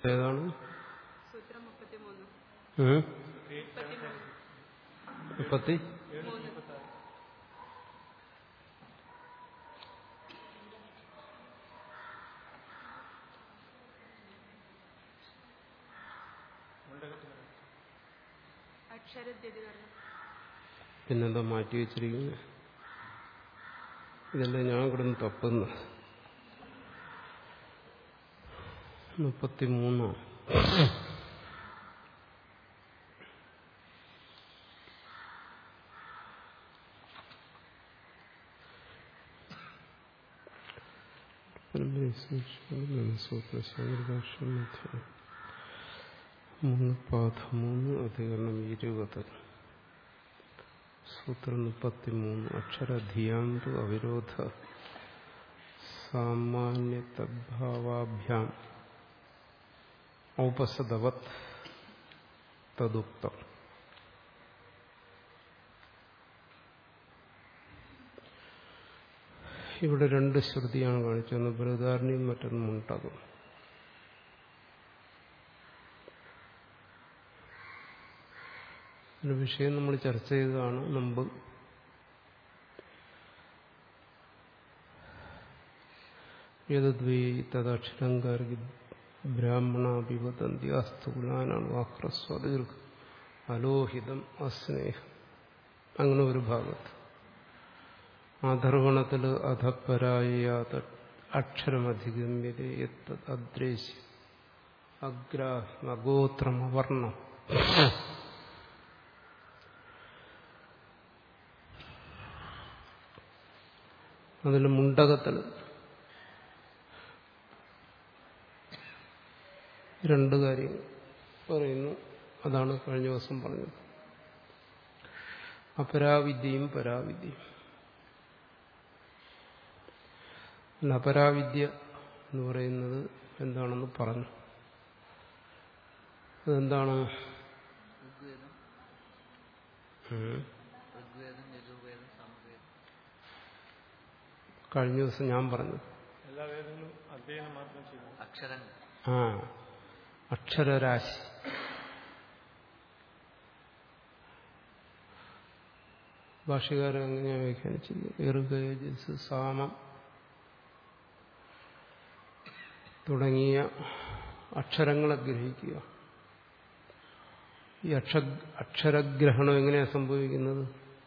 ഏതാണ് സൂത്രം മുപ്പത്തിമൂന്ന് ഉം? മുപ്പത്തിമൂന്ന് മുപ്പത്തി മൂന്ന് അക്ഷരദ്യതികരണം പിന്നെന്താ മാറ്റി വെച്ചിരിക്കുന്നത് ഇതല്ലേ ഞാൻ കിടന്ന് തപ്പുന്നു മുപ്പത്തിമൂന്നോ മൂന്ന് പാഠ മൂന്ന് അധികരണം ഇരുപത് സൂത്രം മുപ്പത്തിമൂന്ന് അക്ഷരധിയാന്തു അവിരോധ സാമാന്യതദ്ഭാവാഭ്യാം ഔപസദവത് തദുക്തം ഇവിടെ രണ്ട് ശ്രുതിയാണ് കാണിച്ചത് ഒന്ന് ബൃഹദാരണിയും മറ്റൊന്ന് മുണ്ടകും ഒരു വിഷയം നമ്മൾ ചർച്ച ചെയ്തതാണ് മുമ്പ് ഏതദ്വൈ തദക്ഷരങ്കാരി ബ്രാഹ്മണ വിവദന്തി അസ്തുലാനാണ് വാഹ്രസ്വദീർഘ അലോഹിതം അസ്നേഹം അങ്ങനെ ഒരു ഭാഗത്ത് ആധർവണത്തിൽ അധപരായാത അക്ഷരമധിഗമ്യത അദ്രേശ്യം അഗ്രാഹ്യം അഗോത്രം അവർണം അതിൽ മുണ്ടകത്തിൽ രണ്ട് കാര്യങ്ങൾ പറയുന്നു അതാണ് കഴിഞ്ഞ ദിവസം പറഞ്ഞത് അപരാവിദ്യയും പരാവിദ്യയും പിന്നെ അപരാവിദ്യ എന്ന് പറയുന്നത് എന്താണെന്ന് പറഞ്ഞു അതെന്താണ് ഋഗ്വേദം ഉം. ഋഗ്വേദം യജുർവേദം സാമവേദം കഴിഞ്ഞ ദിവസം ഞാൻ പറഞ്ഞു എല്ലാ വേദങ്ങളും അധ്യയനം മാത്രം ചെയ്യുന്നു അക്ഷരങ്ങൾ ആ അക്ഷരരാശി ഭാഷകാരൻ എങ്ങനെയാണ് വ്യാഖ്യാനിച്ചത് എറുകേജസ് സാമം തുടങ്ങിയ അക്ഷരങ്ങളെ ഗ്രഹിക്കുക ഈ അക്ഷ അക്ഷരഗ്രഹണം എങ്ങനെയാണ് സംഭവിക്കുന്നത്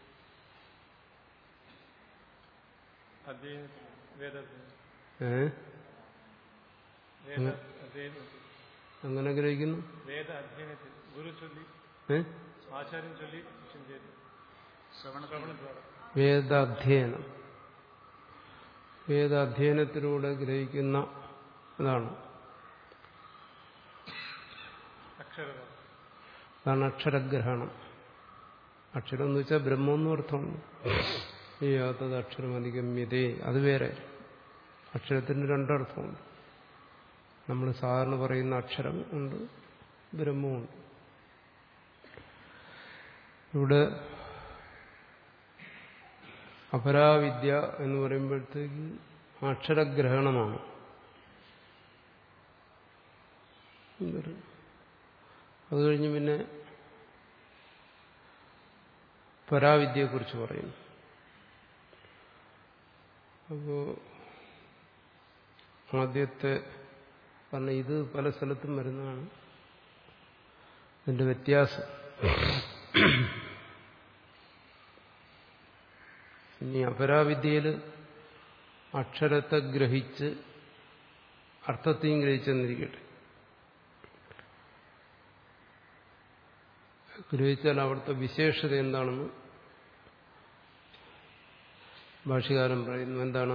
അധ്യയനത്തിൽ വേദത്തിൽ ഏ വേദ അധ്യയനത്തിൽ എങ്ങനെ ഗ്രഹിക്കുന്നു വേദ അധ്യയനത്തിൽ ഗുരു ചൊല്ലി ഏ ആചാര്യൻ ചൊല്ലി ശിഷ്യം ചെയ്തു ശ്രവണത്തിൽ ശ്രവണദ്വാരം വേദാധ്യയനം വേദാധ്യയനത്തിലൂടെ ഗ്രഹിക്കുന്ന അതാണ് അക്ഷരത അതാണ് അക്ഷരഗ്രഹണം അക്ഷരം എന്ന് വെച്ചാൽ ബ്രഹ്മം എന്നും അർത്ഥമുണ്ട് ഈ യാത്തത് അക്ഷരം അധിഗമ്യതേ അത് വേറെ അക്ഷരത്തിന് രണ്ടർത്ഥമുണ്ട് നമ്മൾ സാധാരണ പറയുന്ന അക്ഷരം ഉണ്ട് ബ്രഹ്മമുണ്ട് ഇവിടെ അപരാവിദ്യ എന്ന് പറയുമ്പോഴത്തേക്ക് അക്ഷരഗ്രഹണമാണ് എന്തൊരു അത് കഴിഞ്ഞ് പിന്നെ പരാവിദ്യയെക്കുറിച്ച് പറയുന്നു അപ്പോൾ ആദ്യത്തെ കാരണം ഇത് പല സ്ഥലത്തും വരുന്നതാണ് ഇതിന്റെ വ്യത്യാസം ഇനി അപരാവിദ്യയിൽ അക്ഷരത്തെ ഗ്രഹിച്ച് അർത്ഥത്തെയും ഗ്രഹിച്ചെന്നിരിക്കട്ടെ ഗ്രഹിച്ചാൽ അവിടുത്തെ വിശേഷത എന്താണെന്ന് ഭാഷകാരൻ പറയുന്നു എന്താണ്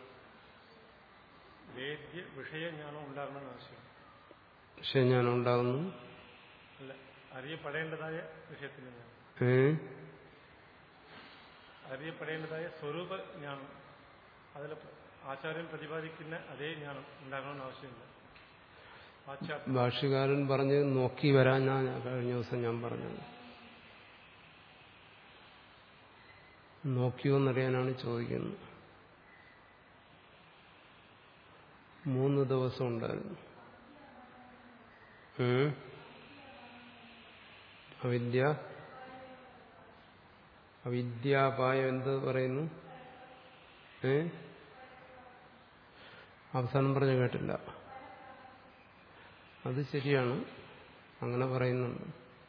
വേദ്യ വിഷയജ്ഞാനം ഉണ്ടാകണമെന്ന് ആവശ്യം പക്ഷെ ഞാൻ ഉണ്ടാകുന്നു അല്ല അറിയപ്പെടേണ്ടതായ വിഷയത്തിന് ജ്ഞാനം ഏ അറിയപ്പെടേണ്ടതായ സ്വരൂപ ജ്ഞാനം അതിൽ ആചാര്യൻ പ്രതിപാദിക്കുന്ന അതേ ജ്ഞാനം ഉണ്ടാകണമെന്ന് ആവശ്യമില്ല പാശ്ചാത്യ ഭാഷകാരൻ പറഞ്ഞ് നോക്കി വരാനാ ഞാൻ കഴിഞ്ഞ ദിവസം ഞാൻ പറഞ്ഞത് നോക്കിയോ എന്നറിയാനാണ് ചോദിക്കുന്നത് മൂന്ന് ദിവസം ഉണ്ടായിരുന്നു ഉം. അവിദ്യ അവിദ്യാപായം എന്ത് പറയുന്നു ഏ അവസാനം പറഞ്ഞു കേട്ടില്ല അത് ശരിയാണ് അങ്ങനെ പറയുന്നുണ്ട്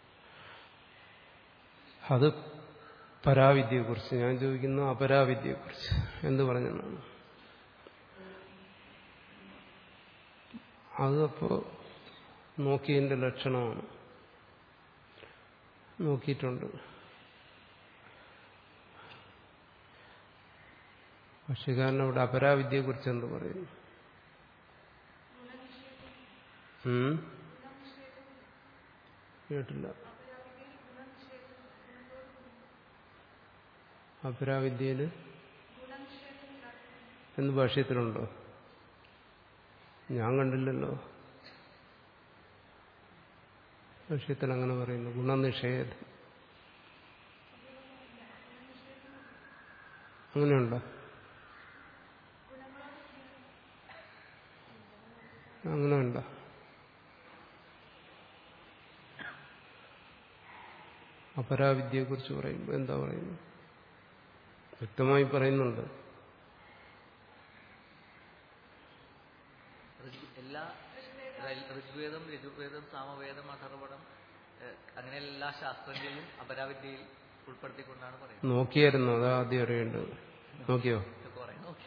അത് പരാവിദ്യയെക്കുറിച്ച് ഞാൻ ചോദിക്കുന്നു അപരാവിദ്യയെക്കുറിച്ച് എന്ത് പറഞ്ഞെന്നാണ് അത് അപ്പോൾ നോക്കിയതിൻ്റെ ലക്ഷണമാണ് നോക്കിയിട്ടുണ്ട് ഭക്ഷ്യകാരൻ അവിടെ അപരാവിദ്യയെക്കുറിച്ച് എന്ത് പറയുന്നു ഉം? കേട്ടില്ല അപരാവിദ്യയിൽ എന്ന് ഭാഷ്യത്തിലുണ്ടോ ഞാൻ കണ്ടില്ലല്ലോ ഭാഷ്യത്തിൽ അങ്ങനെ പറയുന്നു ഗുണനിഷേധം അങ്ങനെയുണ്ടോ അങ്ങനെ ഉണ്ടോ അപരാവിദ്യയെക്കുറിച്ച് പറയുമ്പോൾ എന്താ പറയുന്നത് വ്യക്തമായി പറയുന്നുണ്ട് ഋഗ് എല്ലാ ഋ- ഋഗ്വേദം യജുർവേദം സാമവേദം അഥർവണം ഏഹ്, അങ്ങനെ എല്ലാ ശാസ്ത്രങ്ങളെയും അപരാവിദ്യയിൽ ഉൾപ്പെടുത്തിക്കൊണ്ടാണ് പറയുന്നത് നോക്കിയായിരുന്നു അതാ ആദ്യം അറിയേണ്ടത് നോക്കിയോ ഇത് കുറെ നോക്കി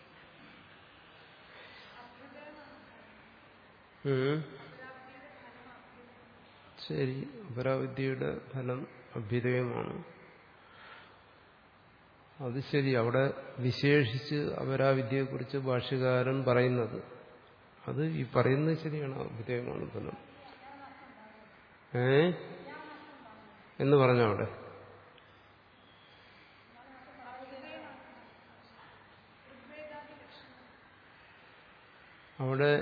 ഉം. ശരി അപരാവിദ്യയുടെ ഫലം അഭ്യുദയമാണ് അത് ശരി അവിടെ വിശേഷിച്ച് അപരാവിദ്യയെക്കുറിച്ച് ഭാഷ്യകാരൻ പറയുന്നത് അത് ഈ പറയുന്നത് ശരിയാണ് അഭ്യുദയമാണ് ഫലം ഏ എന്ന് പറഞ്ഞ അവിടെ അവിടെ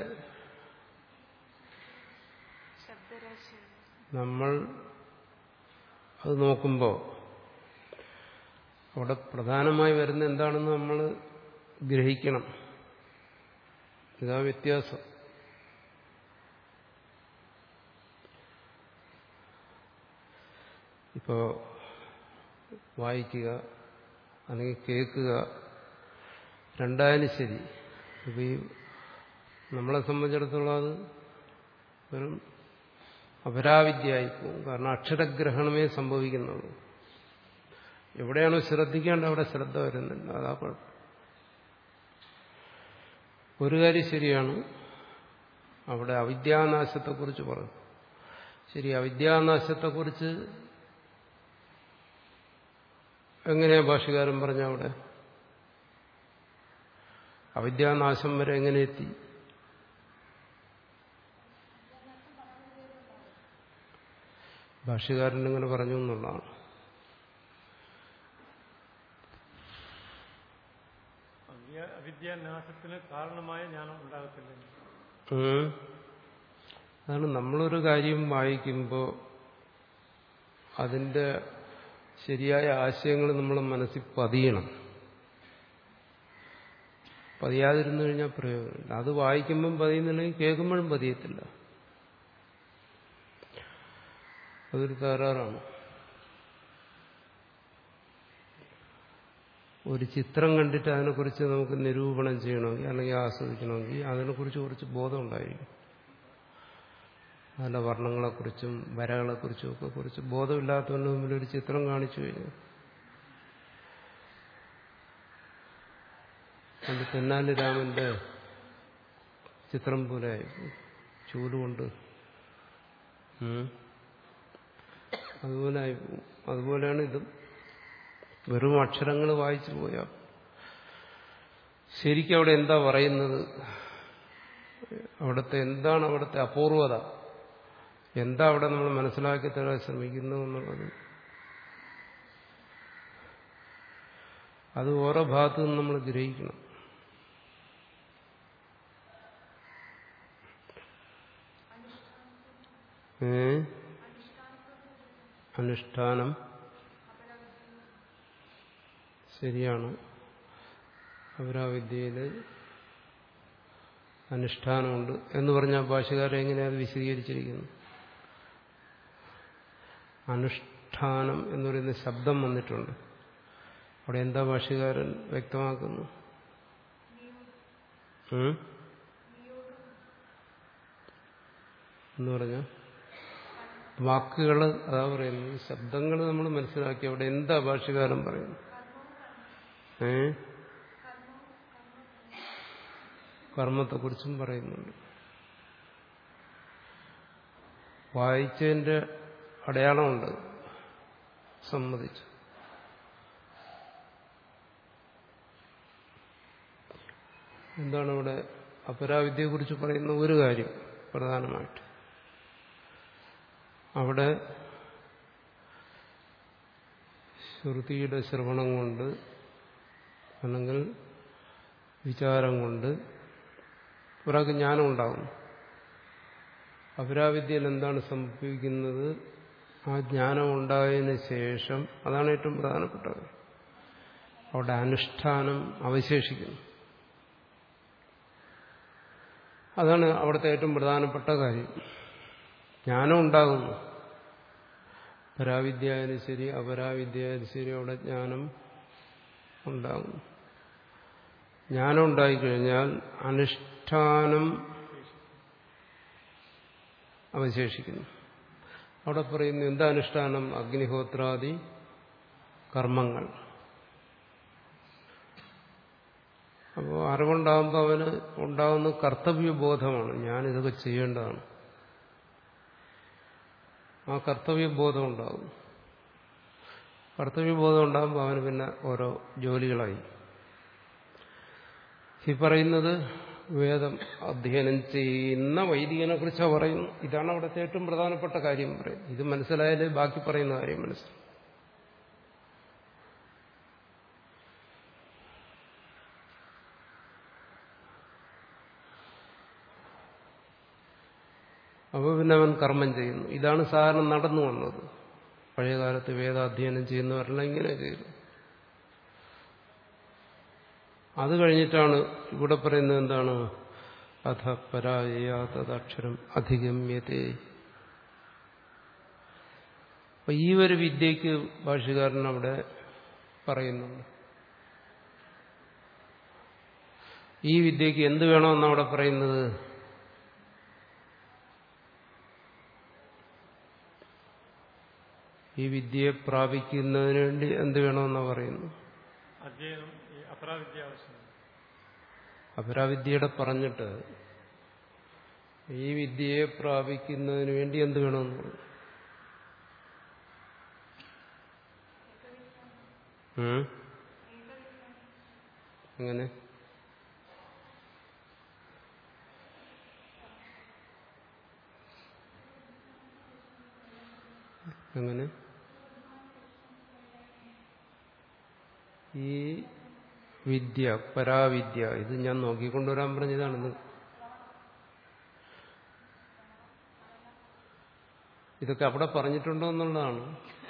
ശബ്ദരാശി നമ്മൾ അത് നോക്കുമ്പോൾ അവിടെ പ്രധാനമായി വരുന്ന എന്താണെന്ന് നമ്മൾ ഗ്രഹിക്കണം ഇതാ വ്യത്യാസം ഇപ്പോൾ വായിക്കുക അല്ലെങ്കിൽ കേൾക്കുക രണ്ടായാലും ശരി ഇപ്പം ഈ നമ്മളെ സംബന്ധിച്ചിടത്തോളം അത് വെറും അപരാവിദ്യയായി പോകും കാരണം അക്ഷരഗ്രഹണമേ സംഭവിക്കുന്നുള്ളൂ എവിടെയാണോ ശ്രദ്ധിക്കേണ്ട അവിടെ ശ്രദ്ധ വരുന്നില്ല അതാ കുഴപ്പം ഒരു കാര്യം ശരിയാണ് അവിടെ അവിദ്യാനാശത്തെക്കുറിച്ച് പറഞ്ഞു ശരി അവിദ്യാനാശത്തെക്കുറിച്ച് എങ്ങനെയാ ഭാഷകാരൻ പറഞ്ഞ അവിടെ അവിദ്യാനാശം വരെ എങ്ങനെ എത്തി ഭാഷ്യകാരൻ ഇങ്ങനെ പറഞ്ഞു എന്നുള്ളതാണ് അവിദ്യ- അവിദ്യാനാശത്തിന് കാരണമായ ജ്ഞാനം ഉണ്ടാകത്തില്ല ഉം. അതാണ് നമ്മളൊരു കാര്യം വായിക്കുമ്പോൾ അതിൻ്റെ ശരിയായ ആശയങ്ങൾ നമ്മൾ മനസ്സിൽ പതിയണം പതിയാതിരുന്നു കഴിഞ്ഞാൽ പ്രയോജനമില്ല അത് വായിക്കുമ്പം പതിയുന്നില്ലെങ്കിൽ കേൾക്കുമ്പോഴും പതിയത്തില്ല അതൊരു തകരാറാണ് ഒരു ചിത്രം കണ്ടിട്ട് അതിനെക്കുറിച്ച് നമുക്ക് നിരൂപണം ചെയ്യണമെങ്കിൽ അല്ലെങ്കിൽ ആസ്വദിക്കണമെങ്കിൽ അതിനെക്കുറിച്ച് കുറച്ച് ബോധം ഉണ്ടായിരിക്കും അതിൻ്റെ വർണ്ണങ്ങളെക്കുറിച്ചും വരകളെക്കുറിച്ചും ഒക്കെ കുറിച്ച് ബോധമില്ലാത്തവൻ്റെ മുമ്പിൽ ഒരു ചിത്രം കാണിച്ചു കഴിഞ്ഞു അത് തെന്നാലി രാമന്റെ ചിത്രം പോലെ ആയിപ്പോയി. ചൂലുകൊണ്ട് ഉം. അതുപോലെ ആയിപ്പോവും. അതുപോലെയാണ് ഇതും വെറും അക്ഷരങ്ങൾ വായിച്ചു പോയാൽ ശരിക്കും അവിടെ എന്താ പറയുന്നത് അവിടുത്തെ എന്താണ് അവിടുത്തെ അപൂർവത എന്താ അവിടെ നമ്മൾ മനസ്സിലാക്കി തരാൻ ശ്രമിക്കുന്നു എന്നുള്ളത് അത് ഓരോ ഭാഗത്തു നിന്നും നമ്മൾ ഗ്രഹിക്കണം ഏ അനുഷ്ഠാനം ശരിയാണ് അപരാവിദ്യയിൽ അനുഷ്ഠാനമുണ്ട് എന്ന് പറഞ്ഞാൽ ഭാഷകാരൻ എങ്ങനെയാണ് അത് വിശദീകരിച്ചിരിക്കുന്നു അനുഷ്ഠാനം എന്ന് പറയുന്ന ശബ്ദം വന്നിട്ടുണ്ട് അവിടെ എന്താ ഭാഷകാരൻ വ്യക്തമാക്കുന്നു ഉം? എന്ന് പറഞ്ഞ വാക്കുകൾ അതാ പറയുന്നത് ശബ്ദങ്ങൾ നമ്മൾ മനസ്സിലാക്കി അവിടെ എന്താ ഭാഷകാരൻ പറയുന്നത് ഏ കർമ്മത്തെക്കുറിച്ചും പറയുന്നുണ്ട് വായിച്ചതിന്റെ അടയാളമുണ്ട് സമ്മതിച്ചു എന്താണ് ഇവിടെ അപരാവിദ്യയെക്കുറിച്ച് പറയുന്ന ഒരു കാര്യം പ്രധാനമായിട്ട് അവിടെ ശ്രുതിയുടെ ശ്രവണം കൊണ്ട് അല്ലെങ്കിൽ വിചാരം കൊണ്ട് ഒരാൾക്ക് ജ്ഞാനം ഉണ്ടാകും അപരാവിദ്യയിൽ എന്താണ് സംഭവിക്കുന്നത് ആ ജ്ഞാനം ഉണ്ടായതിനു ശേഷം അതാണ് ഏറ്റവും പ്രധാനപ്പെട്ടത് അവിടെ അനുഷ്ഠാനം അവശേഷിക്കുന്നു അതാണ് അവിടുത്തെ ഏറ്റവും പ്രധാനപ്പെട്ട കാര്യം ജ്ഞാനം ഉണ്ടാകുന്നു പരാവിദ്യയായാലും ശരി അപരാവിദ്യയായാലും ശരി അവിടെ ജ്ഞാനം ഉണ്ടാകും ജ്ഞാനം ഉണ്ടായിക്കഴിഞ്ഞാൽ അനുഷ്ഠാനം അവശേഷിക്കുന്നു അവിടെ പറയുന്നു എന്താ അനുഷ്ഠാനം അഗ്നിഹോത്രാദി കർമ്മങ്ങൾ അപ്പോൾ അറിവുണ്ടാകുമ്പോൾ അവന് ഉണ്ടാകുന്ന കർത്തവ്യബോധമാണ് ഞാനിതൊക്കെ ചെയ്യേണ്ടതാണ് ആ കർത്തവ്യബോധം ഉണ്ടാകും കർത്തവ്യബോധം ഉണ്ടാകുമ്പോൾ അവന് പിന്നെ ഓരോ ജോലികളായി ഈ പറയുന്നത് വേദം അധ്യയനം ചെയ്യുന്ന വൈദികനെ കുറിച്ചാണ് പറയുന്നു ഇതാണ് അവിടുത്തെ ഏറ്റവും പ്രധാനപ്പെട്ട കാര്യം പറയുന്നത് ഇത് മനസ്സിലായാലേ ബാക്കി പറയുന്ന കാര്യം മനസ്സിലാവും അപ്പോൾ പിന്നെ അവൻ കർമ്മം ചെയ്യുന്നു ഇതാണ് സാധാരണ നടന്നു വന്നത് പഴയകാലത്ത് വേദാധ്യയനം ചെയ്യുന്നവരെല്ലാം ഇങ്ങനെ ചെയ്തു അത് കഴിഞ്ഞിട്ടാണ് ഇവിടെ പറയുന്നത് എന്താണ് അധ പരായാതദക്ഷരം അധിഗമ്യതേ അപ്പൊ ഈ ഒരു വിദ്യക്ക് ഭാഷകാരൻ അവിടെ പറയുന്നുണ്ട് ഈ വിദ്യക്ക് എന്ത് വേണമെന്ന് അവിടെ പറയുന്നത് ഈ വിദ്യയെ പ്രാപിക്കുന്നതിന് വേണ്ടി എന്ത് വേണമെന്നാണ് പറയുന്നു അധ്യയനം ഈ അപരാവിദ്യ ആവശ്യമാണ് അപരാവിദ്യയുടെ പറഞ്ഞിട്ട് ഈ വിദ്യയെ പ്രാപിക്കുന്നതിന് വേണ്ടി എന്ത് വേണമെന്ന് പറഞ്ഞു ഉം? എങ്ങനെ എങ്ങനെ ഈ വിദ്യ പരാവിദ്യ ഇത് ഞാൻ നോക്കിക്കൊണ്ടുവരാൻ പറഞ്ഞതാണെന്ന് ഇതൊക്കെ അവിടെ പറഞ്ഞിട്ടുണ്ടോ എന്നുള്ളതാണ്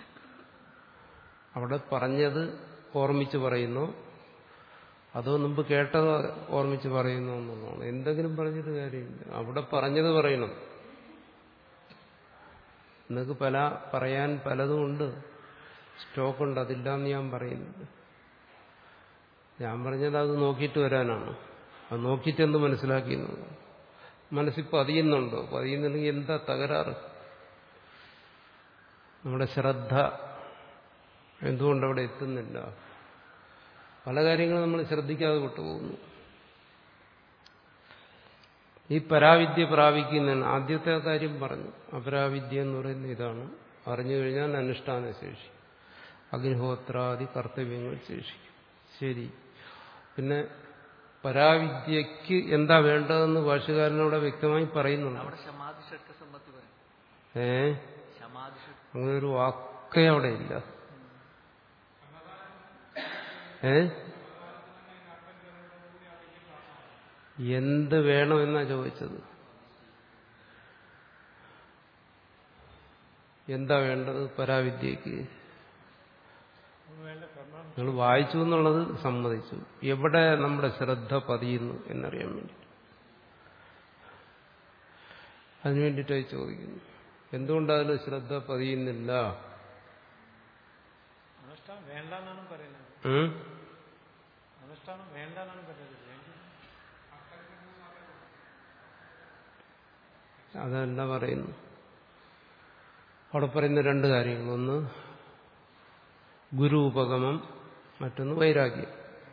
അവിടെ പറഞ്ഞത് ഓർമ്മിച്ച് പറയുന്നു അതോ മുമ്പ് കേട്ടത് ഓർമ്മിച്ച് പറയുന്നു എന്നുള്ളതാണ് എന്തെങ്കിലും പറഞ്ഞിട്ട് കാര്യമില്ല അവിടെ പറഞ്ഞത് പറയണം നിങ്ങൾക്ക് പല പറയാൻ പലതും ഉണ്ട് സ്റ്റോക്കുണ്ട് അതില്ലാന്ന് ഞാൻ പറയുന്നില്ല ഞാൻ പറഞ്ഞത് അത് നോക്കിയിട്ട് വരാനാണ് അത് നോക്കിയിട്ട് എന്ത് മനസ്സിലാക്കിയെന്നത് മനസ്സിൽ പതിയുന്നുണ്ടോ പതിയുന്നുണ്ടെങ്കിൽ എന്താ തകരാറ് നമ്മുടെ ശ്രദ്ധ എന്തുകൊണ്ട് അവിടെ എത്തുന്നില്ല പല കാര്യങ്ങളും നമ്മൾ ശ്രദ്ധിക്കാതെ വിട്ടുപോകുന്നു ഈ പരാവിദ്യ പ്രാപിക്കുന്നതിന് ആദ്യത്തെ കാര്യം പറഞ്ഞു അപരാവിദ്യ എന്ന് പറയുന്ന ഇതാണ് അറിഞ്ഞു കഴിഞ്ഞാൽ അനുഷ്ഠാന ശേഷി അഗ്നിഹോത്രാദി കർത്തവ്യങ്ങൾ ശേഷിക്കും ശരി പിന്നെ പരാവിദ്യക്ക് എന്താ വേണ്ടതെന്ന് ഭാഷകാരനോടെ വ്യക്തമായി പറയുന്നുണ്ട് അവിടെ ശമാധി ഷട്ട് സമ്പത്തി പറയും ഏ ശമാധി ഷട്ട് അങ്ങനെ ഒരു വാക്കേ അവിടെ ഇല്ല ഏ എന്ത് വേണമെന്നാ ചോദിച്ചത് എന്താ വേണ്ടത് പരാവിദ്യക്ക് വേണ്ട കർമ്മം നിങ്ങൾ വായിച്ചു എന്നുള്ളത് സമ്മതിച്ചു എവിടെ നമ്മുടെ ശ്രദ്ധ പതിയുന്നു എന്നറിയാൻ വേണ്ടി അതിനു വേണ്ടിയിട്ടായി ചോദിക്കുന്നു എന്തുകൊണ്ട് അതിൽ ശ്രദ്ധ പതിയുന്നില്ല അനുഷ്ഠാനം വേണ്ടെന്നാണ് പറയുന്നത് ഉം? അനുഷ്ഠാനം വേണ്ടെന്നാണ് പറയുന്നത് വേണ്ടി അതല്ല പറയുന്നു അവിടെ പറയുന്ന രണ്ട് കാര്യങ്ങൾ ഒന്ന് ഗുരു ഉപഗമം മറ്റൊന്ന് വൈരാഗ്യം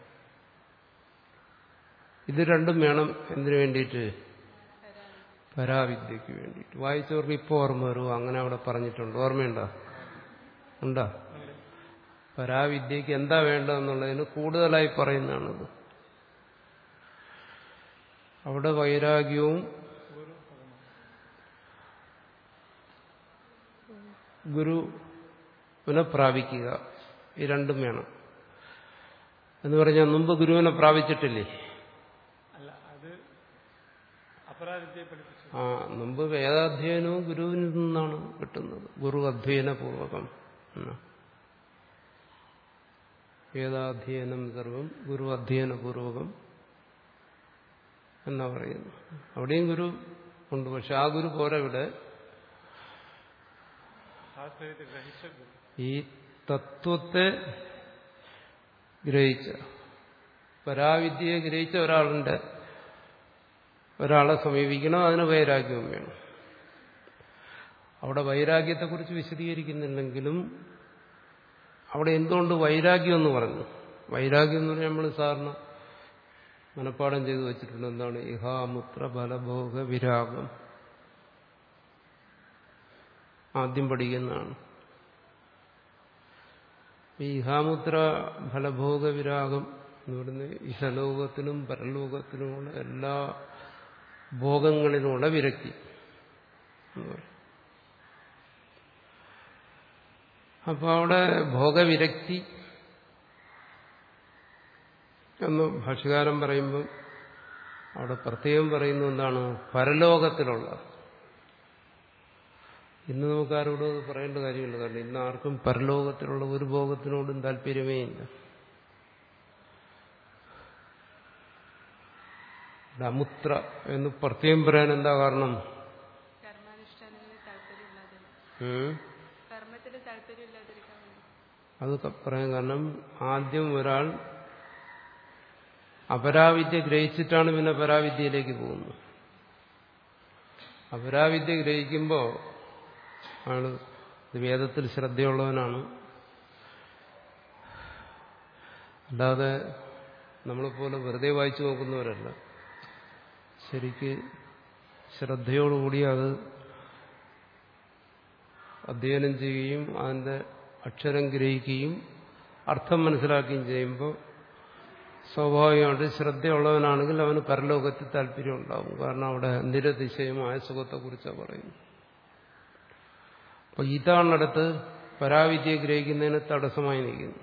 ഇത് രണ്ടും വേണം എന്തിനു വേണ്ടിയിട്ട് പരാവിദ്യക്ക് വേണ്ടിയിട്ട് വായിച്ചവർക്ക് ഇപ്പോൾ ഓർമ്മ വരുമോ അങ്ങനെ അവിടെ പറഞ്ഞിട്ടുണ്ട് ഓർമ്മയുണ്ടോ ഉണ്ടോ പരാവിദ്യക്ക് എന്താ വേണ്ടതെന്നുള്ളതിന് കൂടുതലായി പറയുന്നതാണിത് അവിടെ വൈരാഗ്യവും ഗുരുവിനെ പ്രാപിക്കുക ഈ രണ്ടും വേണം എന്ന് പറഞ്ഞാൽ മുമ്പ് ഗുരുവിനെ പ്രാപിച്ചിട്ടില്ലേ അല്ല അത് അപരാവിദ്യയെ പഠിപ്പിച്ചു ആ മുമ്പ് വേദാധ്യയനവും ഗുരുവിൽ നിന്നാണ് കിട്ടുന്നത് ഗുരു അധ്യയനപൂർവകം എന്നാ. വേദാധ്യയനം സർവം ഗുരു അധ്യയനപൂർവകം എന്നാ പറയുന്നു അവിടെയും ഗുരു ഉണ്ട് പക്ഷെ ആ ഗുരു പോരാ ഇവിടെ ശാസ്ത്രത്തെ ഗ്രഹിച്ച ഗുരു ഈ തത്വത്തെ ഗ്രഹിച്ച പരാവിദ്യയെ ഗ്രഹിച്ച ഒരാളുണ്ട് ഒരാളെ സമീപിക്കണം അതിന് വൈരാഗ്യവും വേണം അവിടെ വൈരാഗ്യത്തെക്കുറിച്ച് വിശദീകരിക്കുന്നില്ലെങ്കിലും അവിടെ എന്തുകൊണ്ട് വൈരാഗ്യം എന്ന് പറഞ്ഞു വൈരാഗ്യം എന്ന് പറഞ്ഞാൽ നമ്മൾ സാറിന് മനഃപ്പാടം ചെയ്തു വെച്ചിട്ടുണ്ട് എന്താണ് ഇഹാമുത്ര ബലഭോഗ വിരാഗം ആദ്യം പഠിക്കുന്നതാണ് ഈ ഇഹാമുത്ര ഫലഭോഗ വിരാഗം എന്ന് പറയുന്നത് ഇഹലോകത്തിനും പരലോകത്തിനുമുള്ള എല്ലാ ഭോഗങ്ങളിലുമുള്ള വിരക്തി എന്ന് പറയും അപ്പോൾ അവിടെ ഭോഗവിരക്തി എന്ന് ഭാഷകാരം പറയുമ്പം അവിടെ പ്രത്യേകം പറയുന്ന എന്താണ് പരലോകത്തിലുള്ള ഇന്ന് നമുക്ക് ആരോടും അത് പറയേണ്ട കാര്യമില്ല കാരണം ഇന്ന് ആർക്കും പരലോകത്തിലുള്ള ഒരു ഭോഗത്തിനോടും താല്പര്യമേ ഇല്ല ഇവിടെ അമുത്ര എന്ന് പ്രത്യേകം പറയാൻ എന്താ കാരണം കർമാനുഷ്ഠാനങ്ങളിൽ താല്പര്യമില്ലാതെ ഉം? കർമ്മത്തിന് താല്പര്യമില്ലാതിരിക്കാൻ വേണ്ടി അത് ക- പറയാൻ കാരണം ആദ്യം ഒരാൾ അപരാവിദ്യ ഗ്രഹിച്ചിട്ടാണ് പിന്നെ പരാവിദ്യയിലേക്ക് പോകുന്നത് അപരാവിദ്യ ഗ്രഹിക്കുമ്പോൾ ആള് ഇത് വേദത്തിൽ ശ്രദ്ധയുള്ളവനാണ് അല്ലാതെ നമ്മളെപ്പോലെ വെറുതെ വായിച്ചു നോക്കുന്നവരല്ല ശരിക്ക് ശ്രദ്ധയോടുകൂടി അത് അധ്യയനം ചെയ്യുകയും അതിൻ്റെ അക്ഷരം ഗ്രഹിക്കുകയും അർത്ഥം മനസ്സിലാക്കുകയും ചെയ്യുമ്പോൾ സ്വാഭാവികമായിട്ട് ശ്രദ്ധയുള്ളവനാണെങ്കിൽ അവന് പരലോകത്തിൽ താല്പര്യം ഉണ്ടാവും കാരണം അവിടെ നിരതിശയമായ സുഖത്തെക്കുറിച്ചാണ് പറയുന്നത് അപ്പോൾ ഇതാണടുത്ത് പരാവിദ്യയെ ഗ്രഹിക്കുന്നതിന് തടസ്സമായി നിൽക്കുന്നു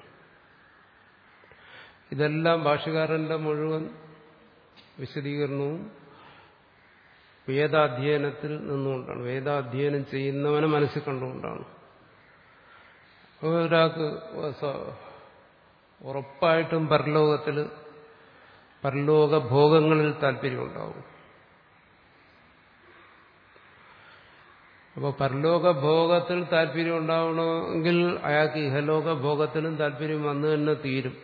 ഇതെല്ലാം ഭാഷകാരന്റെ മുഴുവൻ വിശദീകരണവും വേദാധ്യയനത്തിൽ നിന്നുകൊണ്ടാണ് വേദാധ്യയനം ചെയ്യുന്നവനെ മനസ്സിൽ കണ്ടുകൊണ്ടാണ് ഒരാൾക്ക് സ- ഉറപ്പായിട്ടും പരലോകത്തിൽ പരലോക ഭോഗങ്ങളിൽ താല്പര്യമുണ്ടാവും അപ്പോൾ പരലോക ഭോഗത്തിൽ താല്പര്യം ഉണ്ടാവണമെങ്കിൽ അയാൾക്ക് ഇഹലോക ഭോഗത്തിനും താല്പര്യം വന്നു തന്നെ തീരും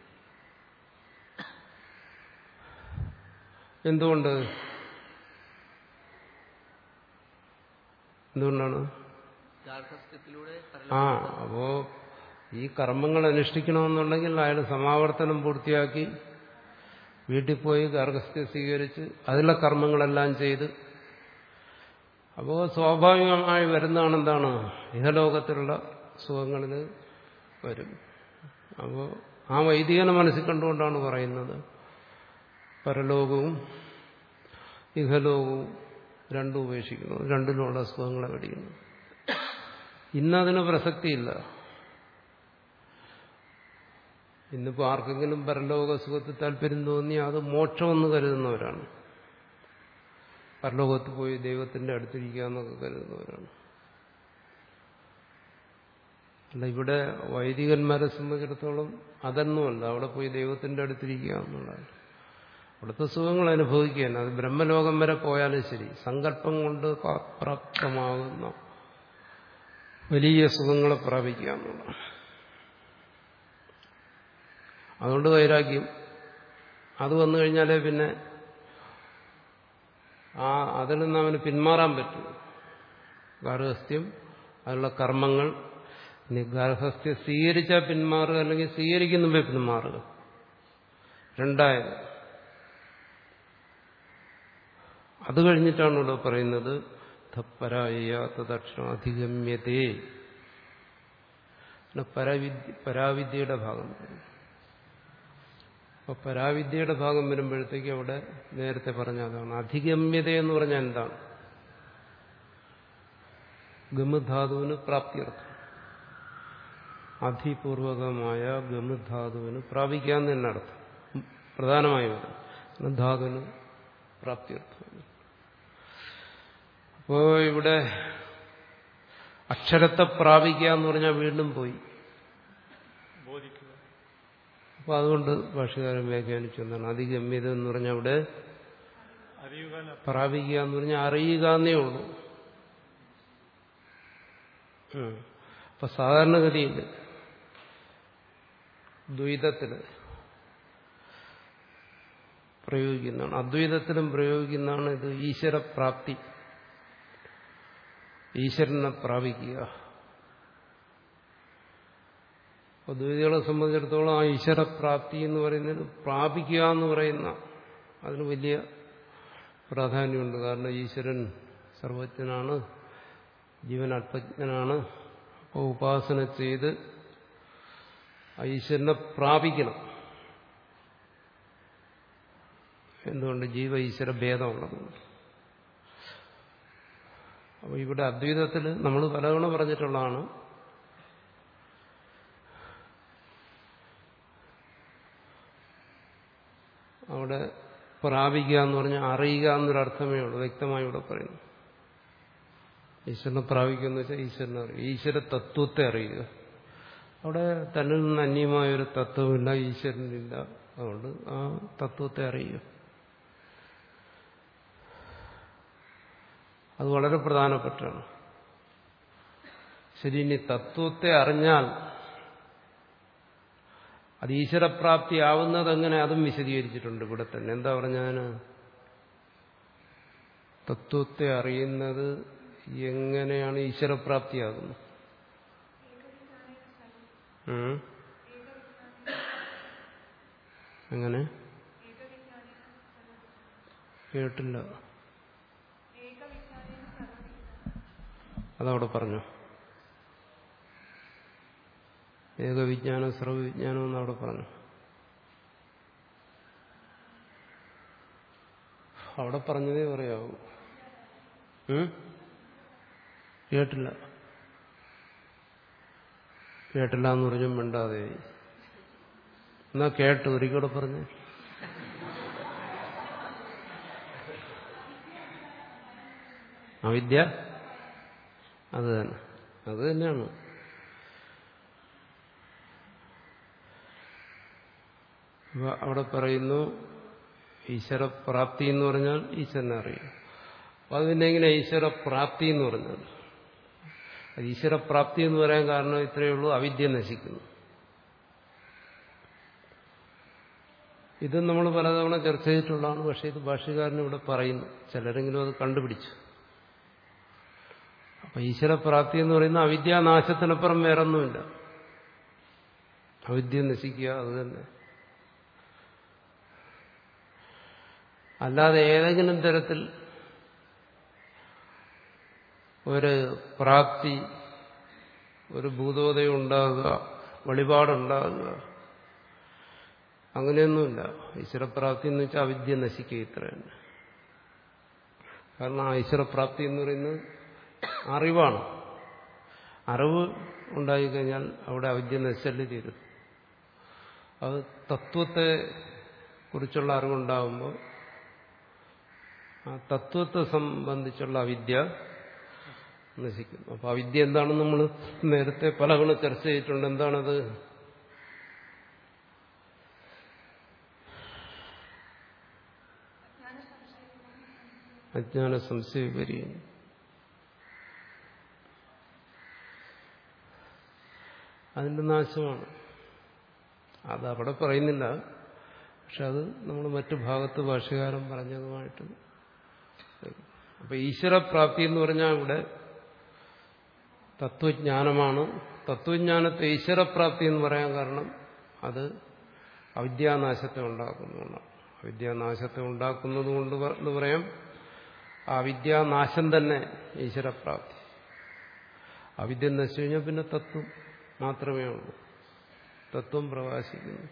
എന്തുകൊണ്ട് എന്തുകൊണ്ടാണ് ഗാർഹസ്ഥ്യത്തിലൂടെ ആ അപ്പോ ഈ കർമ്മങ്ങൾ അനുഷ്ഠിക്കണമെന്നുണ്ടെങ്കിൽ അയാൾ സമാവർത്തനം പൂർത്തിയാക്കി വീട്ടിൽ പോയി ഗർഭസ്ഥ്യം സ്വീകരിച്ച് അതിലെ കർമ്മങ്ങളെല്ലാം ചെയ്ത് അപ്പോൾ സ്വാഭാവികമായി വരുന്നതാണ് എന്താണ് ഇഹലോകത്തിലുള്ള സുഖങ്ങളിൽ വരും അപ്പോൾ ആ വൈദികനെ മനസ്സിൽ കണ്ടുകൊണ്ടാണ് പറയുന്നത് പരലോകവും ഇഹലോകവും രണ്ടും ഉപേക്ഷിക്കുന്നു രണ്ടിലുള്ള സുഖങ്ങളെ വെടിക്കുന്നു ഇന്നതിന് പ്രസക്തിയില്ല ഇന്നിപ്പോൾ ആർക്കെങ്കിലും പരലോക സുഖത്തിൽ താല്പര്യം തോന്നി അത് മോക്ഷമെന്ന് കരുതുന്നവരാണ് പരലോകത്ത് പോയി ദൈവത്തിന്റെ അടുത്തിരിക്കുക എന്നൊക്കെ കരുതുന്നവരാണ് അല്ല ഇവിടെ വൈദികന്മാരെ സംബന്ധിച്ചിടത്തോളം അതൊന്നുമല്ല അവിടെ പോയി ദൈവത്തിന്റെ അടുത്തിരിക്കുക എന്നുള്ളതാണ് അവിടുത്തെ സുഖങ്ങൾ അനുഭവിക്കുകയാണ് അത് ബ്രഹ്മലോകം വരെ പോയാലും ശരി സങ്കല്പം കൊണ്ട് പ്രാപ്തമാകുന്ന വലിയ സുഖങ്ങളെ പ്രാപിക്കുക എന്നുള്ളതാണ് അതുകൊണ്ട് വൈരാഗ്യം അത് വന്നു കഴിഞ്ഞാലേ പിന്നെ ആ അതിൽ നിന്ന് അവന് പിന്മാറാൻ പറ്റും ഗാർഹസ്ഥ്യം അതിലുള്ള കർമ്മങ്ങൾ ഇനി ഗാർഹസ്ഥ്യം സ്വീകരിച്ചാൽ പിന്മാറുക അല്ലെങ്കിൽ സ്വീകരിക്കുന്നുമ്പേ പിന്മാറുക രണ്ടായത് അത് കഴിഞ്ഞിട്ടാണ് ഇവിടെ പറയുന്നത് തപ്പരായ തദക്ഷണം അധിഗമ്യതേ പരാവിദ്യ പരാവിദ്യയുടെ ഭാഗം വരുന്നു അപ്പൊ പരാവിദ്യയുടെ ഭാഗം വരുമ്പോഴത്തേക്ക് അവിടെ നേരത്തെ പറഞ്ഞ അതാണ് അധിഗമ്യത എന്ന് പറഞ്ഞാൽ എന്താണ് ഗമധാതുവിന് പ്രാപ്തിയർത്ഥം അധിപൂർവകമായ ഗമധാതുവിന് പ്രാപിക്കാന്ന് തന്നെ അർത്ഥം പ്രധാനമായി വരും ധാതുവിന് പ്രാപ്തിയർത്ഥം അപ്പോ ഇവിടെ അക്ഷരത്തെ പ്രാപിക്കുക എന്ന് പറഞ്ഞാൽ വീണ്ടും പോയി ബോധിക്കുക അപ്പൊ അതുകൊണ്ട് ഭാഷകാരൻ വ്യാഖ്യാനിച്ചു എന്നാണ് അതിഗമ്യത എന്ന് പറഞ്ഞാൽ അവിടെ അറിയുക എന്ന പ്രാപിക്കുക എന്ന് പറഞ്ഞാൽ അറിയുക എന്നേ ഉള്ളൂ ഉം. അപ്പൊ സാധാരണഗതിയിൽ ദ്വൈതത്തില് പ്രയോഗിക്കുന്നതാണ് അദ്വൈതത്തിലും പ്രയോഗിക്കുന്നതാണ് ഇത് ഈശ്വരപ്രാപ്തി ഈശ്വരനെ പ്രാപിക്കുക അപ്പൊ ദ്വൈതികളെ സംബന്ധിച്ചിടത്തോളം ആ ഈശ്വരപ്രാപ്തി എന്ന് പറയുന്നതിന് പ്രാപിക്കുക എന്ന് പറയുന്ന അതിന് വലിയ പ്രാധാന്യമുണ്ട് കാരണം ഈശ്വരൻ സർവജ്ഞനാണ് ജീവൻ അല്പജ്ഞനാണ് അപ്പോൾ ഉപാസന ചെയ്ത് ആ ഈശ്വരനെ പ്രാപിക്കണം എന്തുകൊണ്ട് ജീവ ഈശ്വര ഭേദമുള്ളതുകൊണ്ട് അപ്പോൾ ഇവിടെ അദ്വൈതത്തിൽ നമ്മൾ പലതവണ പറഞ്ഞിട്ടുള്ളതാണ് അവിടെ പ്രാപിക്കുക എന്ന് പറഞ്ഞാൽ അറിയുക എന്നൊരർത്ഥമേ ഉള്ളൂ വ്യക്തമായി ഇവിടെ പറയുന്നു ഈശ്വരനെ പ്രാപിക്കുക എന്ന് വെച്ചാൽ ഈശ്വരനെ അറിയുക ഈശ്വര തത്വത്തെ അറിയുക അവിടെ തന്നിൽ നിന്ന് അന്യമായൊരു തത്വമില്ല ഈശ്വരനില്ല അതുകൊണ്ട് ആ തത്വത്തെ അറിയുക അത് വളരെ പ്രധാനപ്പെട്ടാണ് ശരി ഇനി തത്വത്തെ അറിഞ്ഞാൽ അത് ഈശ്വരപ്രാപ്തി ആവുന്നത് എങ്ങനെ അതും വിശദീകരിച്ചിട്ടുണ്ട് ഇവിടെ തന്നെ എന്താ പറഞ്ഞാന് തത്വത്തെ അറിയുന്നത് എങ്ങനെയാണ് ഈശ്വരപ്രാപ്തിയാകുന്നത് ഉം? എങ്ങനെ കേട്ടില്ല അതവിടെ പറഞ്ഞു ഏകവിജ്ഞാനം സർവവിജ്ഞാനം എന്ന് അവിടെ പറഞ്ഞു അവിടെ പറഞ്ഞതേ പറയാവൂ ഉം? കേട്ടില്ല കേട്ടില്ല എന്ന് പറഞ്ഞു മിണ്ടാതെ എന്നാ കേട്ടു ഒരിക്കൂടെ പറഞ്ഞു അവിദ്യ അത് തന്നെ അത് തന്നെയാണ് അപ്പൊ അവിടെ പറയുന്നു ഈശ്വരപ്രാപ്തി എന്ന് പറഞ്ഞാൽ ഈശ്വരനെ അറിയും അപ്പൊ അത് പിന്നെ എങ്ങനെ ഈശ്വരപ്രാപ്തി എന്ന് പറഞ്ഞാൽ അത് ഈശ്വരപ്രാപ്തി എന്ന് പറയാൻ കാരണം ഇത്രയേ ഉള്ളൂ അവിദ്യ നശിക്കുന്നു ഇത് നമ്മൾ പലതവണ ചർച്ച ചെയ്തിട്ടുള്ളതാണ് പക്ഷെ ഇത് ഭാഷ്യകാരൻ ഇവിടെ പറയുന്നു ചിലരെങ്കിലും അത് കണ്ടുപിടിച്ചു അപ്പൊ ഈശ്വരപ്രാപ്തി എന്ന് പറയുന്ന അവിദ്യാനാശത്തിനപ്പുറം വേറൊന്നുമില്ല അവിദ്യ നശിക്കുക അത് തന്നെ അല്ലാതെ ഏതെങ്കിലും തരത്തിൽ ഒരു പ്രാപ്തി ഒരു ഭൂതോദയം ഉണ്ടാകുക വഴിപാടുണ്ടാകുക അങ്ങനെയൊന്നുമില്ല ഈശ്വരപ്രാപ്തി എന്ന് വെച്ചാൽ അവിദ്യ നശിക്കുക ഇത്ര തന്നെ കാരണം ആ ഈശ്വരപ്രാപ്തി എന്ന് പറയുന്നത് അറിവാണ് അറിവ് ഉണ്ടായിക്കഴിഞ്ഞാൽ അവിടെ അവിദ്യ നശിച്ചല്ലേ തീരും അത് തത്വത്തെ കുറിച്ചുള്ള അറിവുണ്ടാകുമ്പോൾ ആ തത്വത്തെ സംബന്ധിച്ചുള്ള അവിദ്യ നശിക്കുന്നു അപ്പൊ അവിദ്യ എന്താണെന്ന് നമ്മൾ നേരത്തെ പലതവണ ചർച്ച ചെയ്തിട്ടുണ്ട് എന്താണത് അജ്ഞാന സംശയ വിപര്യം അതിന്റെ നാശമാണ് അത് അവിടെ പറയുന്നില്ല പക്ഷെ അത് നമ്മൾ മറ്റു ഭാഗത്ത് ഭാഷകാരം പറഞ്ഞതുമായിട്ട് അപ്പൊ ഈശ്വരപ്രാപ്തി എന്ന് പറഞ്ഞാൽ ഇവിടെ തത്വജ്ഞാനമാണ് തത്വജ്ഞാനത്തെ ഈശ്വരപ്രാപ്തി എന്ന് പറയാൻ കാരണം അത് അവിദ്യാനാശത്തെ ഉണ്ടാക്കുന്നതുകൊണ്ടാണ് അവിദ്യാനാശത്തെ ഉണ്ടാക്കുന്നത് കൊണ്ട് എന്ന് പറയാം ആ വിദ്യാനാശം തന്നെ ഈശ്വരപ്രാപ്തി അവിദ്യ നശിച്ചു കഴിഞ്ഞാൽ പിന്നെ തത്വം മാത്രമേ ഉള്ളൂ തത്വം പ്രകാശിക്കുന്നു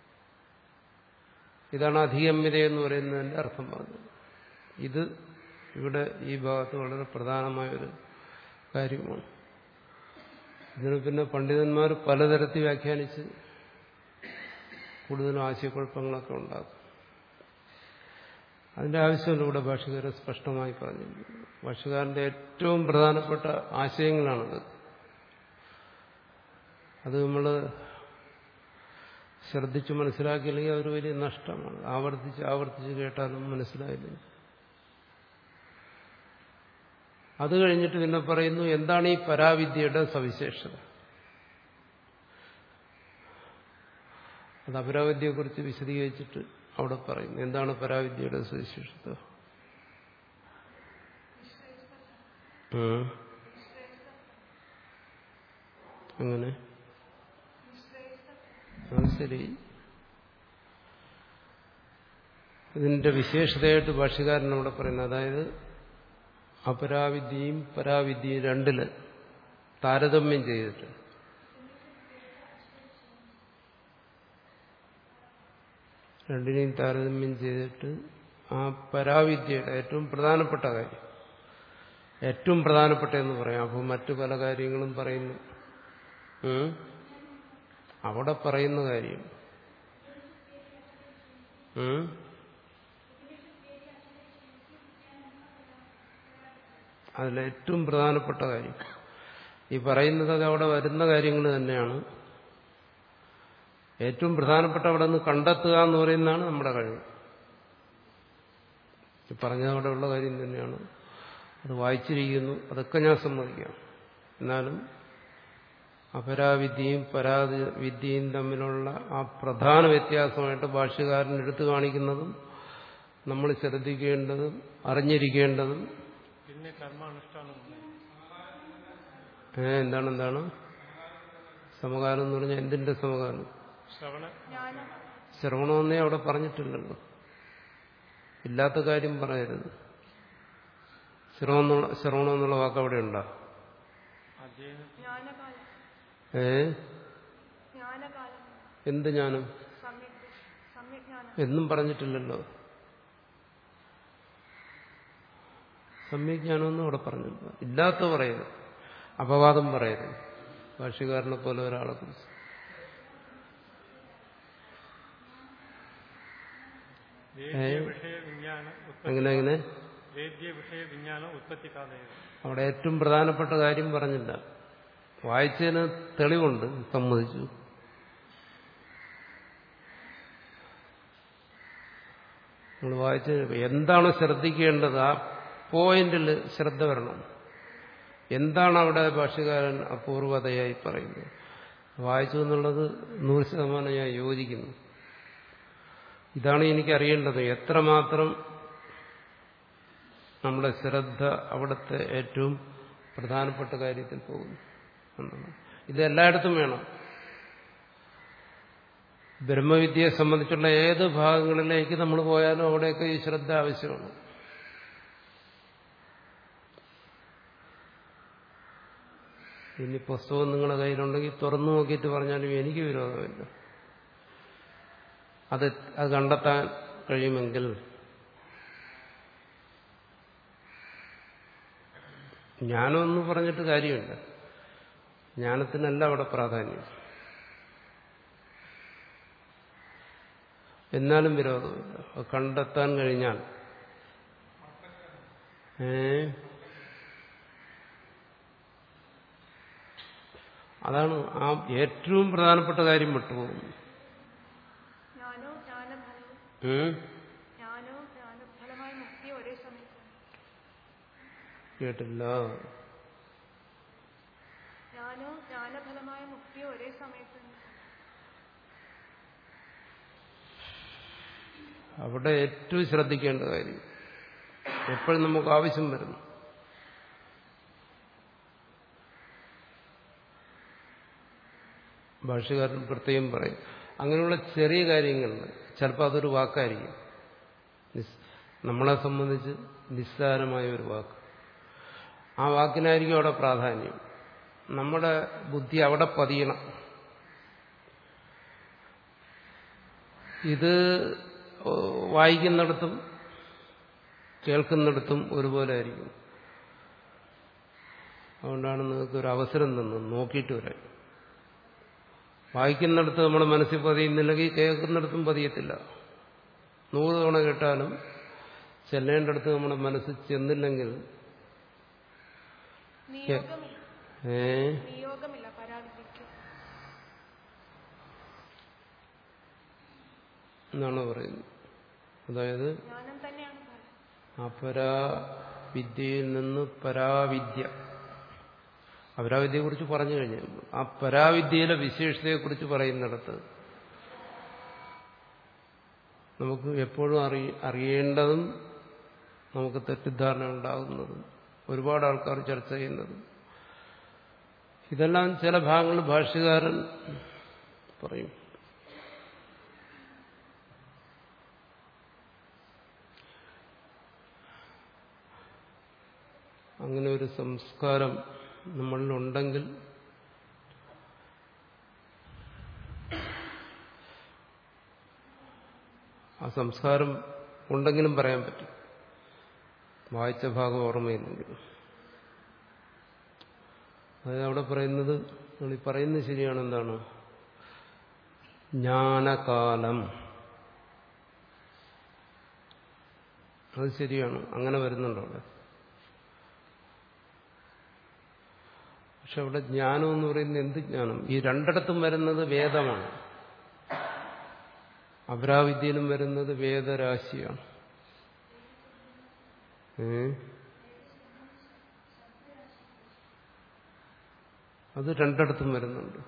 ഇതാണ് അധിഗമ്യത എന്ന് പറയുന്നതിന്റെ അർത്ഥം പറഞ്ഞത് ഇത് ഇവിടെ ഈ ഭാഗത്ത് വളരെ പ്രധാനമായൊരു കാര്യമാണ് ഇതിന് പിന്നെ പണ്ഡിതന്മാർ പലതരത്തിൽ വ്യാഖ്യാനിച്ച് കൂടുതലും ആശയക്കുഴപ്പങ്ങളൊക്കെ ഉണ്ടാക്കും അതിന്റെ ആവശ്യമില്ല ഇവിടെ ഭാഷകാരൻ സ്പഷ്ടമായി പറഞ്ഞു ഭാഷകാരന്റെ ഏറ്റവും പ്രധാനപ്പെട്ട ആശയങ്ങളാണത് അത് നമ്മൾ ശ്രദ്ധിച്ച് മനസ്സിലാക്കിയില്ലെങ്കിൽ അതൊരു വലിയ നഷ്ടമാണ് ആവർത്തിച്ച് ആവർത്തിച്ച് കേട്ടാലും മനസ്സിലായില്ലെങ്കിൽ അത് കഴിഞ്ഞിട്ട് പിന്നെ പറയുന്നു എന്താണ് ഈ പരാവിദ്യയുടെ സവിശേഷത അത് അപരാവിദ്യയെക്കുറിച്ച് വിശദീകരിച്ചിട്ട് അവിടെ പറയുന്നു എന്താണ് പരാവിദ്യയുടെ സവിശേഷത ഉം. അങ്ങനെ അത് ശരി ഇതിന്റെ വിശേഷതയായിട്ട് ഭാഷകാരൻ അവിടെ പറയുന്നത് അതായത് അപരാവിദ്യയും പരാവിദ്യയും രണ്ടില് താരതമ്യം ചെയ്തിട്ട് രണ്ടിനെയും താരതമ്യം ചെയ്തിട്ട് ആ പരാവിദ്യയുടെ ഏറ്റവും പ്രധാനപ്പെട്ട കാര്യം ഏറ്റവും പ്രധാനപ്പെട്ട എന്ന് പറയാം അപ്പോൾ മറ്റു പല കാര്യങ്ങളും പറയുന്നു ഉം? അവിടെ പറയുന്ന കാര്യം ഉം? അതിലേറ്റവും പ്രധാനപ്പെട്ട കാര്യം ഈ പറയുന്നതൊക്കെ അവിടെ വരുന്ന കാര്യങ്ങൾ തന്നെയാണ് ഏറ്റവും പ്രധാനപ്പെട്ട അവിടെ നിന്ന് കണ്ടെത്തുക എന്ന് പറയുന്നതാണ് നമ്മുടെ കഴിവ് ഈ പറഞ്ഞത് അവിടെ ഉള്ള കാര്യം തന്നെയാണ് അത് വായിച്ചിരിക്കുന്നു അതൊക്കെ ഞാൻ സമ്മതിക്കാം എന്നാലും അപരാവിദ്യയും പരാവിദ്യയും തമ്മിലുള്ള ആ പ്രധാന വ്യത്യാസമായിട്ട് ഭാഷ്യകാരൻ എടുത്തു കാണിക്കുന്നതും നമ്മൾ ശ്രദ്ധിക്കേണ്ടതും അറിഞ്ഞിരിക്കേണ്ടതും പിന്നെ കർമാനുഷ്ഠാനം ഏ, എന്താണ് എന്താണ് സമകാലം എന്ന് പറഞ്ഞാൽ എന്തിന്റെ സമകാലം ശ്രവണ ജ്ഞാനം ശ്രവണമെന്നേ അവിടെ പറഞ്ഞിട്ടില്ലല്ലോ ഇല്ലാത്ത കാര്യം പറയരുത് ശ്രവണം എന്നുള്ള ശ്രവണം എന്നുള്ള വാക്ക് അവിടെ ഉണ്ടോ അധ്യയനം ജ്ഞാനകാലം ഏ ജ്ഞാനകാലം എന്ത് ജ്ഞാനം സമ്യക് സമ്യജ്ഞാനം എന്നും പറഞ്ഞിട്ടില്ലല്ലോ സമ്യജ്ഞാനമൊന്നും അവിടെ പറഞ്ഞില്ല ഇല്ലാത്ത പറയരുത് അപവാദം പറയരുത് ഭാഷ്യക്കാരനെ പോലെ ഒരാളെ കുറിച്ച് വേദ്യ വിഷയ വിജ്ഞാന ഉത്പത്തി അങ്ങനെ അങ്ങനെ വേദ്യ വിഷയ വിജ്ഞാന ഉത്പത്തി കാലയത് അവിടെ ഏറ്റവും പ്രധാനപ്പെട്ട കാര്യം പറഞ്ഞില്ല വായിച്ചതിന് തെളിവുണ്ട് സമ്മതിച്ചു നമ്മൾ വായിച്ച എന്താണ് ശ്രദ്ധിക്കേണ്ടത് ആ പോയിന്റിൽ ശ്രദ്ധ വരണം എന്താണ് അവിടെ ഭാഷകാരൻ അപൂർവതയായി പറയുന്നത് വായിച്ചു എന്നുള്ളത് നൂറ് ശതമാനം ഞാൻ യോജിക്കുന്നു ഇതാണ് എനിക്കറിയേണ്ടത് എത്രമാത്രം നമ്മുടെ ശ്രദ്ധ അവിടുത്തെ ഏറ്റവും പ്രധാനപ്പെട്ട കാര്യത്തിൽ പോകുന്നു എന്നുള്ളത് ഇത് എല്ലായിടത്തും വേണം ബ്രഹ്മവിദ്യയെ സംബന്ധിച്ചുള്ള ഏത് ഭാഗങ്ങളിലേക്ക് നമ്മൾ പോയാലും അവിടെയൊക്കെ ഈ ശ്രദ്ധ ആവശ്യമാണ് ഇനി പുസ്തകം നിങ്ങളുടെ കയ്യിലുണ്ടെങ്കിൽ തുറന്നു നോക്കിയിട്ട് പറഞ്ഞാലും എനിക്ക് വിരോധമില്ല അത് അത് കണ്ടെത്താൻ കഴിയുമെങ്കിൽ ജ്ഞാനമെന്ന് പറഞ്ഞിട്ട് കാര്യമില്ല ജ്ഞാനത്തിനല്ല അവിടെ പ്രാധാന്യം എന്നാലും വിരോധമില്ല അത് കണ്ടെത്താൻ കഴിഞ്ഞാൽ ഏ അതാണ് ആ ഏറ്റവും പ്രധാനപ്പെട്ട കാര്യം വിട്ടുപോകുന്നു ജ്ഞാനവും ജ്ഞാനഫലവും ഉം? ജ്ഞാനവും ജ്ഞാനഫലമായ മുക്തി ഒരേ സമയത്ത് കേട്ടില്ല ജ്ഞാനവും ജ്ഞാനഫലമായ മുക്തിയും ഒരേ സമയത്തുണ്ട് അവിടെ ഏറ്റവും ശ്രദ്ധിക്കേണ്ട കാര്യം എപ്പോഴും നമുക്ക് ആവശ്യം വരുന്നു ഭാഷകാരൻ പ്രത്യേകം പറയും അങ്ങനെയുള്ള ചെറിയ കാര്യങ്ങളിൽ ചിലപ്പോൾ അതൊരു വാക്കായിരിക്കും നിസ്- നമ്മളെ സംബന്ധിച്ച് നിസ്സാരമായ ഒരു വാക്ക് ആ വാക്കിനായിരിക്കും അവിടെ പ്രാധാന്യം നമ്മുടെ ബുദ്ധി അവിടെ പതിയണം ഇത് വായിക്കുന്നിടത്തും കേൾക്കുന്നിടത്തും ഒരുപോലെ ആയിരിക്കും അതുകൊണ്ടാണ് നിങ്ങൾക്ക് ഒരു അവസരം തന്നത് നോക്കിയിട്ട് വരാൻ വായിക്കുന്നിടത്ത് നമ്മുടെ മനസ്സിൽ പതിയുന്നില്ലെങ്കിൽ കേൾക്കുന്നിടത്തും പതിയത്തില്ല നൂറ് തവണ കേട്ടാലും ചെല്ലേണ്ടടുത്ത് നമ്മുടെ മനസ്സിൽ ചെന്നില്ലെങ്കിൽ നിയോഗമില്ല ഏ നിയോഗമില്ല പരാവിദ്യക്ക് എന്നാണ് പറയുന്നത് അതായത് ജ്ഞാനം തന്നെയാണ് ഫലം അപരാവിദ്യയിൽ നിന്ന് പരാവിദ്യ അപരാവിദ്യയെക്കുറിച്ച് പറഞ്ഞു കഴിഞ്ഞു ആ പരാവിദ്യയിലെ വിശേഷതയെക്കുറിച്ച് പറയുന്നിടത്ത് നമുക്ക് എപ്പോഴും അറി അറിയേണ്ടതും നമുക്ക് തെറ്റിദ്ധാരണ ഉണ്ടാകുന്നതും ഒരുപാട് ആൾക്കാർ ചർച്ച ചെയ്യുന്നതും ഇതെല്ലാം ചില ഭാഗങ്ങളിൽ ഭാഷ്യകാരൻ പറയും അങ്ങനെ ഒരു സംസ്കാരം നമ്മളിലുണ്ടെങ്കിൽ ആ സംസ്കാരം ഉണ്ടെങ്കിലും പറയാൻ പറ്റും വായിച്ച ഭാഗം ഓർമ്മയില്ലെങ്കിലും അതായത് അവിടെ പറയുന്നത് നമ്മൾ ഈ പറയുന്നത് ശരിയാണ് എന്താണ് ജ്ഞാനകാലം അത് ശരിയാണ് അങ്ങനെ വരുന്നുണ്ട് അവിടെ പക്ഷെ അവിടെ ജ്ഞാനം എന്ന് പറയുന്നത് എന്ത് ജ്ഞാനം ഈ രണ്ടിടത്തും വരുന്നത് വേദമാണ് അപരാവിദ്യയിലും വരുന്നത് വേദരാശിയാണ് ഏ അത് രണ്ടിടത്തും വരുന്നുണ്ട്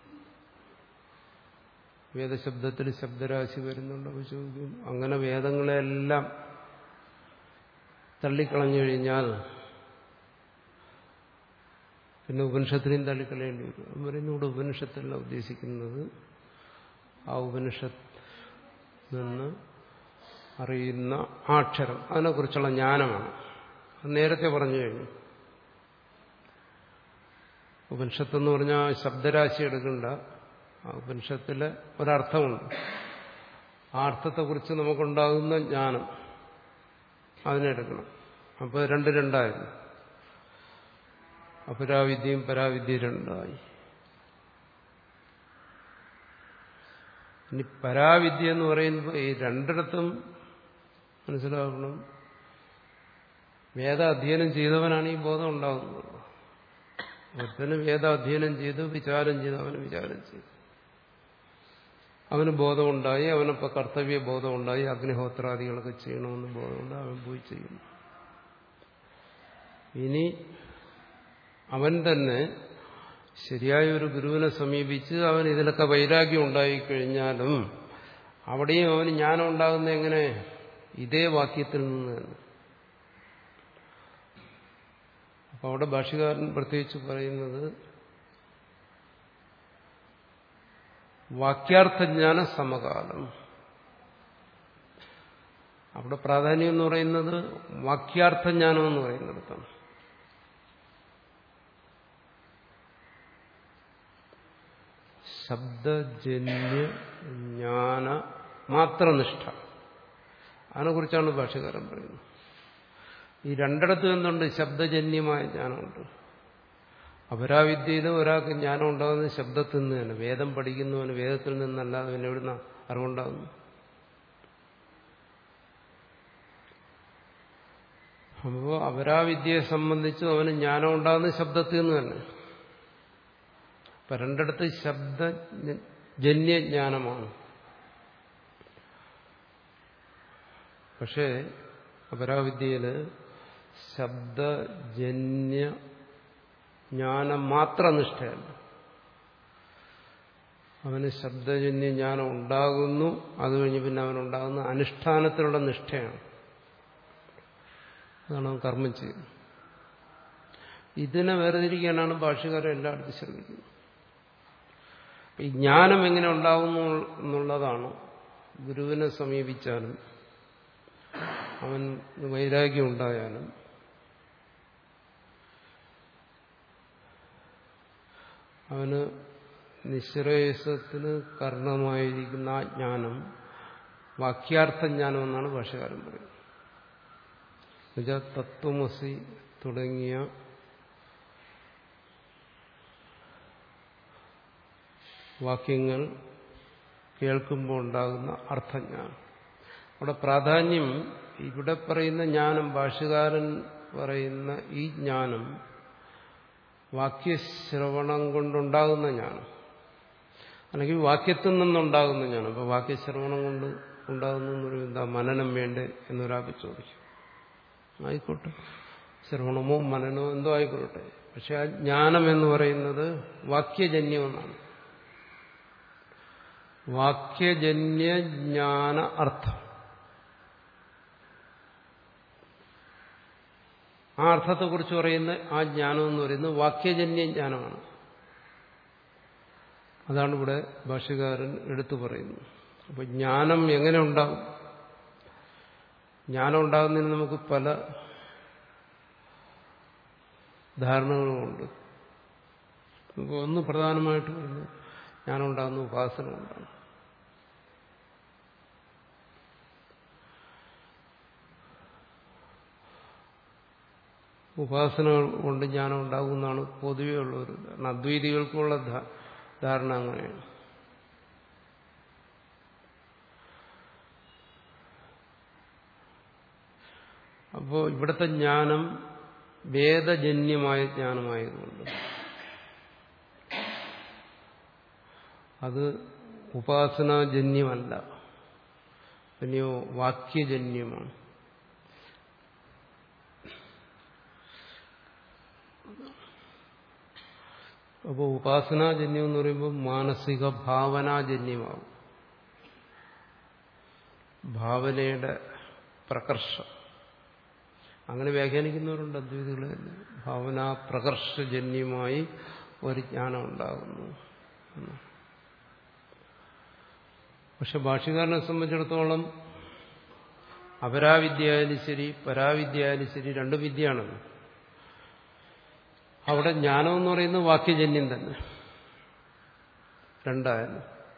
വേദശബ്ദത്തിൽ ശബ്ദരാശി വരുന്നുണ്ട് അപ്പൊ ചോദിക്കും അങ്ങനെ വേദങ്ങളെല്ലാം തള്ളിക്കളഞ്ഞു കഴിഞ്ഞാൽ പിന്നെ ഉപനിഷത്തിനെയും തള്ളിക്കളയേണ്ടി വരും അത് പറയുന്നു ഇവിടെ ഉപനിഷത്തല്ല ഉദ്ദേശിക്കുന്നത് ആ ഉപനിഷത്ത് നിന്ന് അറിയുന്ന ആക്ഷരം അതിനെക്കുറിച്ചുള്ള ജ്ഞാനമാണ് അത് നേരത്തെ പറഞ്ഞു കഴിഞ്ഞു ഉപനിഷത്തെന്ന് പറഞ്ഞാൽ ശബ്ദരാശി എടുക്കണ്ട ആ ഉപനിഷത്തിലെ ഒരർത്ഥമുണ്ട് ആ അർത്ഥത്തെക്കുറിച്ച് നമുക്കുണ്ടാകുന്ന ജ്ഞാനം അതിനെടുക്കണം അപ്പോൾ രണ്ട് രണ്ടായിരുന്നു അപരാവിദ്യയും പരാവിദ്യയും രണ്ടായി ഇനി പരാവിദ്യ എന്ന് പറയുമ്പോൾ ഈ രണ്ടിടത്തും മനസ്സിലാക്കണം വേദ അധ്യയനം ചെയ്തവനാണ് ഈ ബോധം ഉണ്ടാകുന്നത് ഒരുത്തന് വേദ അധ്യയനം ചെയ്ത് വിചാരം ചെയ്ത് അവന് വിചാരം ചെയ്തു അവന് ബോധമുണ്ടായി അവനപ്പോൾ കർത്തവ്യ ബോധമുണ്ടായി അഗ്നിഹോത്രാദികളൊക്കെ ചെയ്യണമെന്ന് ബോധമുണ്ട് അവൻ പോയി ചെയ്യുന്നു ഇനി അവൻ തന്നെ ശരിയായ ഒരു ഗുരുവിനെ സമീപിച്ച് അവൻ ഇതിലൊക്കെ വൈരാഗ്യം ഉണ്ടായിക്കഴിഞ്ഞാലും അവിടെയും അവന് ജ്ഞാനം ഉണ്ടാകുന്ന എങ്ങനെ ഇതേ വാക്യത്തിൽ നിന്ന് തന്നെ അപ്പൊ അവിടെ ഭാഷകാരൻ പ്രത്യേകിച്ച് പറയുന്നത് വാക്യാർത്ഥജ്ഞാന സമകാലം അവിടെ പ്രാധാന്യം എന്ന് പറയുന്നത് വാക്യാർത്ഥജ്ഞാനം എന്ന് പറയുന്നിടത്താണ് ശബ്ദജന്യ ജ്ഞാന മാത്രനിഷ്ഠ അതിനെക്കുറിച്ചാണ് ഭാഷകാരൻ പറയുന്നത് ഈ രണ്ടിടത്തും എന്തുണ്ട് ശബ്ദജന്യമായ ജ്ഞാനമുണ്ട് അപരാവിദ്യയിൽ ഒരാൾക്ക് ജ്ഞാനം ഉണ്ടാകുന്നത് ശബ്ദത്തിൽ നിന്ന് തന്നെ വേദം പഠിക്കുന്നവന് വേദത്തിൽ നിന്നല്ലാതെ പിന്നെ എവിടുന്ന അറിവുണ്ടാകുന്നു അപ്പോൾ അപരാവിദ്യയെ സംബന്ധിച്ച് അവന് ജ്ഞാനം ഉണ്ടാകുന്നത് ശബ്ദത്തിൽ നിന്ന് തന്നെ അപ്പൊ രണ്ടിടത്ത് ശബ്ദജന്യജ്ഞാനമാണ് പക്ഷേ അപരാവിദ്യയിൽ ശബ്ദജന്യ ജ്ഞാനം മാത്രനിഷ്ഠയല്ല അവന് ശബ്ദജന്യ ജ്ഞാനം ഉണ്ടാകുന്നു അത് കഴിഞ്ഞ് പിന്നെ അവനുണ്ടാകുന്ന അനുഷ്ഠാനത്തിലുള്ള നിഷ്ഠയാണ് അതാണ് അവൻ കർമ്മം ചെയ്യുന്നത് ഇതിനെ വേർതിരിക്കാനാണ് ഭാഷകാരൻ എല്ലായിടത്തും ശ്രമിക്കുന്നത് ഈ ജ്ഞാനം എങ്ങനെ ഉണ്ടാകുന്നു എന്നുള്ളതാണ് ഗുരുവിനെ സമീപിച്ചാലും അവൻ വൈരാഗ്യം ഉണ്ടായാലും അവന് നിശ്രേയസത്തിന് കാരണമായിരിക്കുന്ന ആ ജ്ഞാനം വാക്യാർത്ഥ ജ്ഞാനം എന്നാണ് ഭാഷകാരൻ പറയുന്നത് എന്നുവെച്ചാൽ തത്വമസി തുടങ്ങിയ വാക്യങ്ങൾ കേൾക്കുമ്പോൾ ഉണ്ടാകുന്ന അർത്ഥജ്ഞാനം അവിടെ പ്രാധാന്യം ഇവിടെ പറയുന്ന ജ്ഞാനം ഭാഷകാരൻ പറയുന്ന ഈ ജ്ഞാനം വാക്യശ്രവണം കൊണ്ടുണ്ടാകുന്ന ജ്ഞാനം അല്ലെങ്കിൽ വാക്യത്തിൽ നിന്നുണ്ടാകുന്ന ജ്ഞാനം അപ്പോൾ വാക്യശ്രവണം കൊണ്ട് ഉണ്ടാകുന്നു എന്ന് പറയുമ്പോൾ എന്താ മനനം വേണ്ടേ എന്നൊരാൾക്ക് ചോദിക്കും ആയിക്കോട്ടെ ശ്രവണമോ മനനമോ എന്തോ ആയിക്കോട്ടെ പക്ഷെ ആ ജ്ഞാനം എന്ന് പറയുന്നത് വാക്യജന്യമെന്നാണ് വാക്യജന്യ ജ്ഞാന അർത്ഥം ആ അർത്ഥത്തെക്കുറിച്ച് പറയുന്ന ആ ജ്ഞാനം എന്ന് പറയുന്നത് വാക്യജന്യ ജ്ഞാനമാണ് അതാണ് ഇവിടെ ഭാഷകാരൻ എടുത്തു പറയുന്നത് അപ്പൊ ജ്ഞാനം എങ്ങനെ ഉണ്ടാകും ജ്ഞാനം ഉണ്ടാകുന്നതിന് നമുക്ക് പല ധാരണകളുമുണ്ട് ഇപ്പോൾ ഒന്ന് പ്രധാനമായിട്ട് വരുന്നത് ജ്ഞാനം ഉണ്ടാകുന്ന ഉപാസന കൊണ്ടാണ് ഉപാസന കൊണ്ട് ജ്ഞാനം ഉണ്ടാകുമെന്നാണ് പൊതുവേ ഉള്ള ഒരു ധാരണ അദ്വൈതികൾക്കുള്ള ധാരണ അങ്ങനെയാണ് അപ്പോൾ ഇവിടുത്തെ ജ്ഞാനം വേദജന്യമായ ജ്ഞാനമായതുകൊണ്ട് അത് ഉപാസനാജന്യമല്ല പിന്നെയോ വാക്യജന്യമാണ് അപ്പോൾ ഉപാസനാജന്യം എന്ന് പറയുമ്പോൾ മാനസിക ഭാവനാജന്യമാവും ഭാവനയുടെ പ്രകർഷം അങ്ങനെ വ്യാഖ്യാനിക്കുന്നവരുണ്ട് അദ്വൈതികളെ ഭാവനാ പ്രകർഷജന്യമായി ഒരു ജ്ഞാനം ഉണ്ടാകുന്നു പക്ഷെ ഭാഷ്യകാരനെ സംബന്ധിച്ചിടത്തോളം അപരാവിദ്യയായാലും ശരി പരാവിദ്യയായാലും ശരി രണ്ട് വിദ്യയാണല്ലോ അവിടെ ജ്ഞാനം എന്ന് പറയുന്നത് വാക്യജന്യം തന്നെ രണ്ടായാലും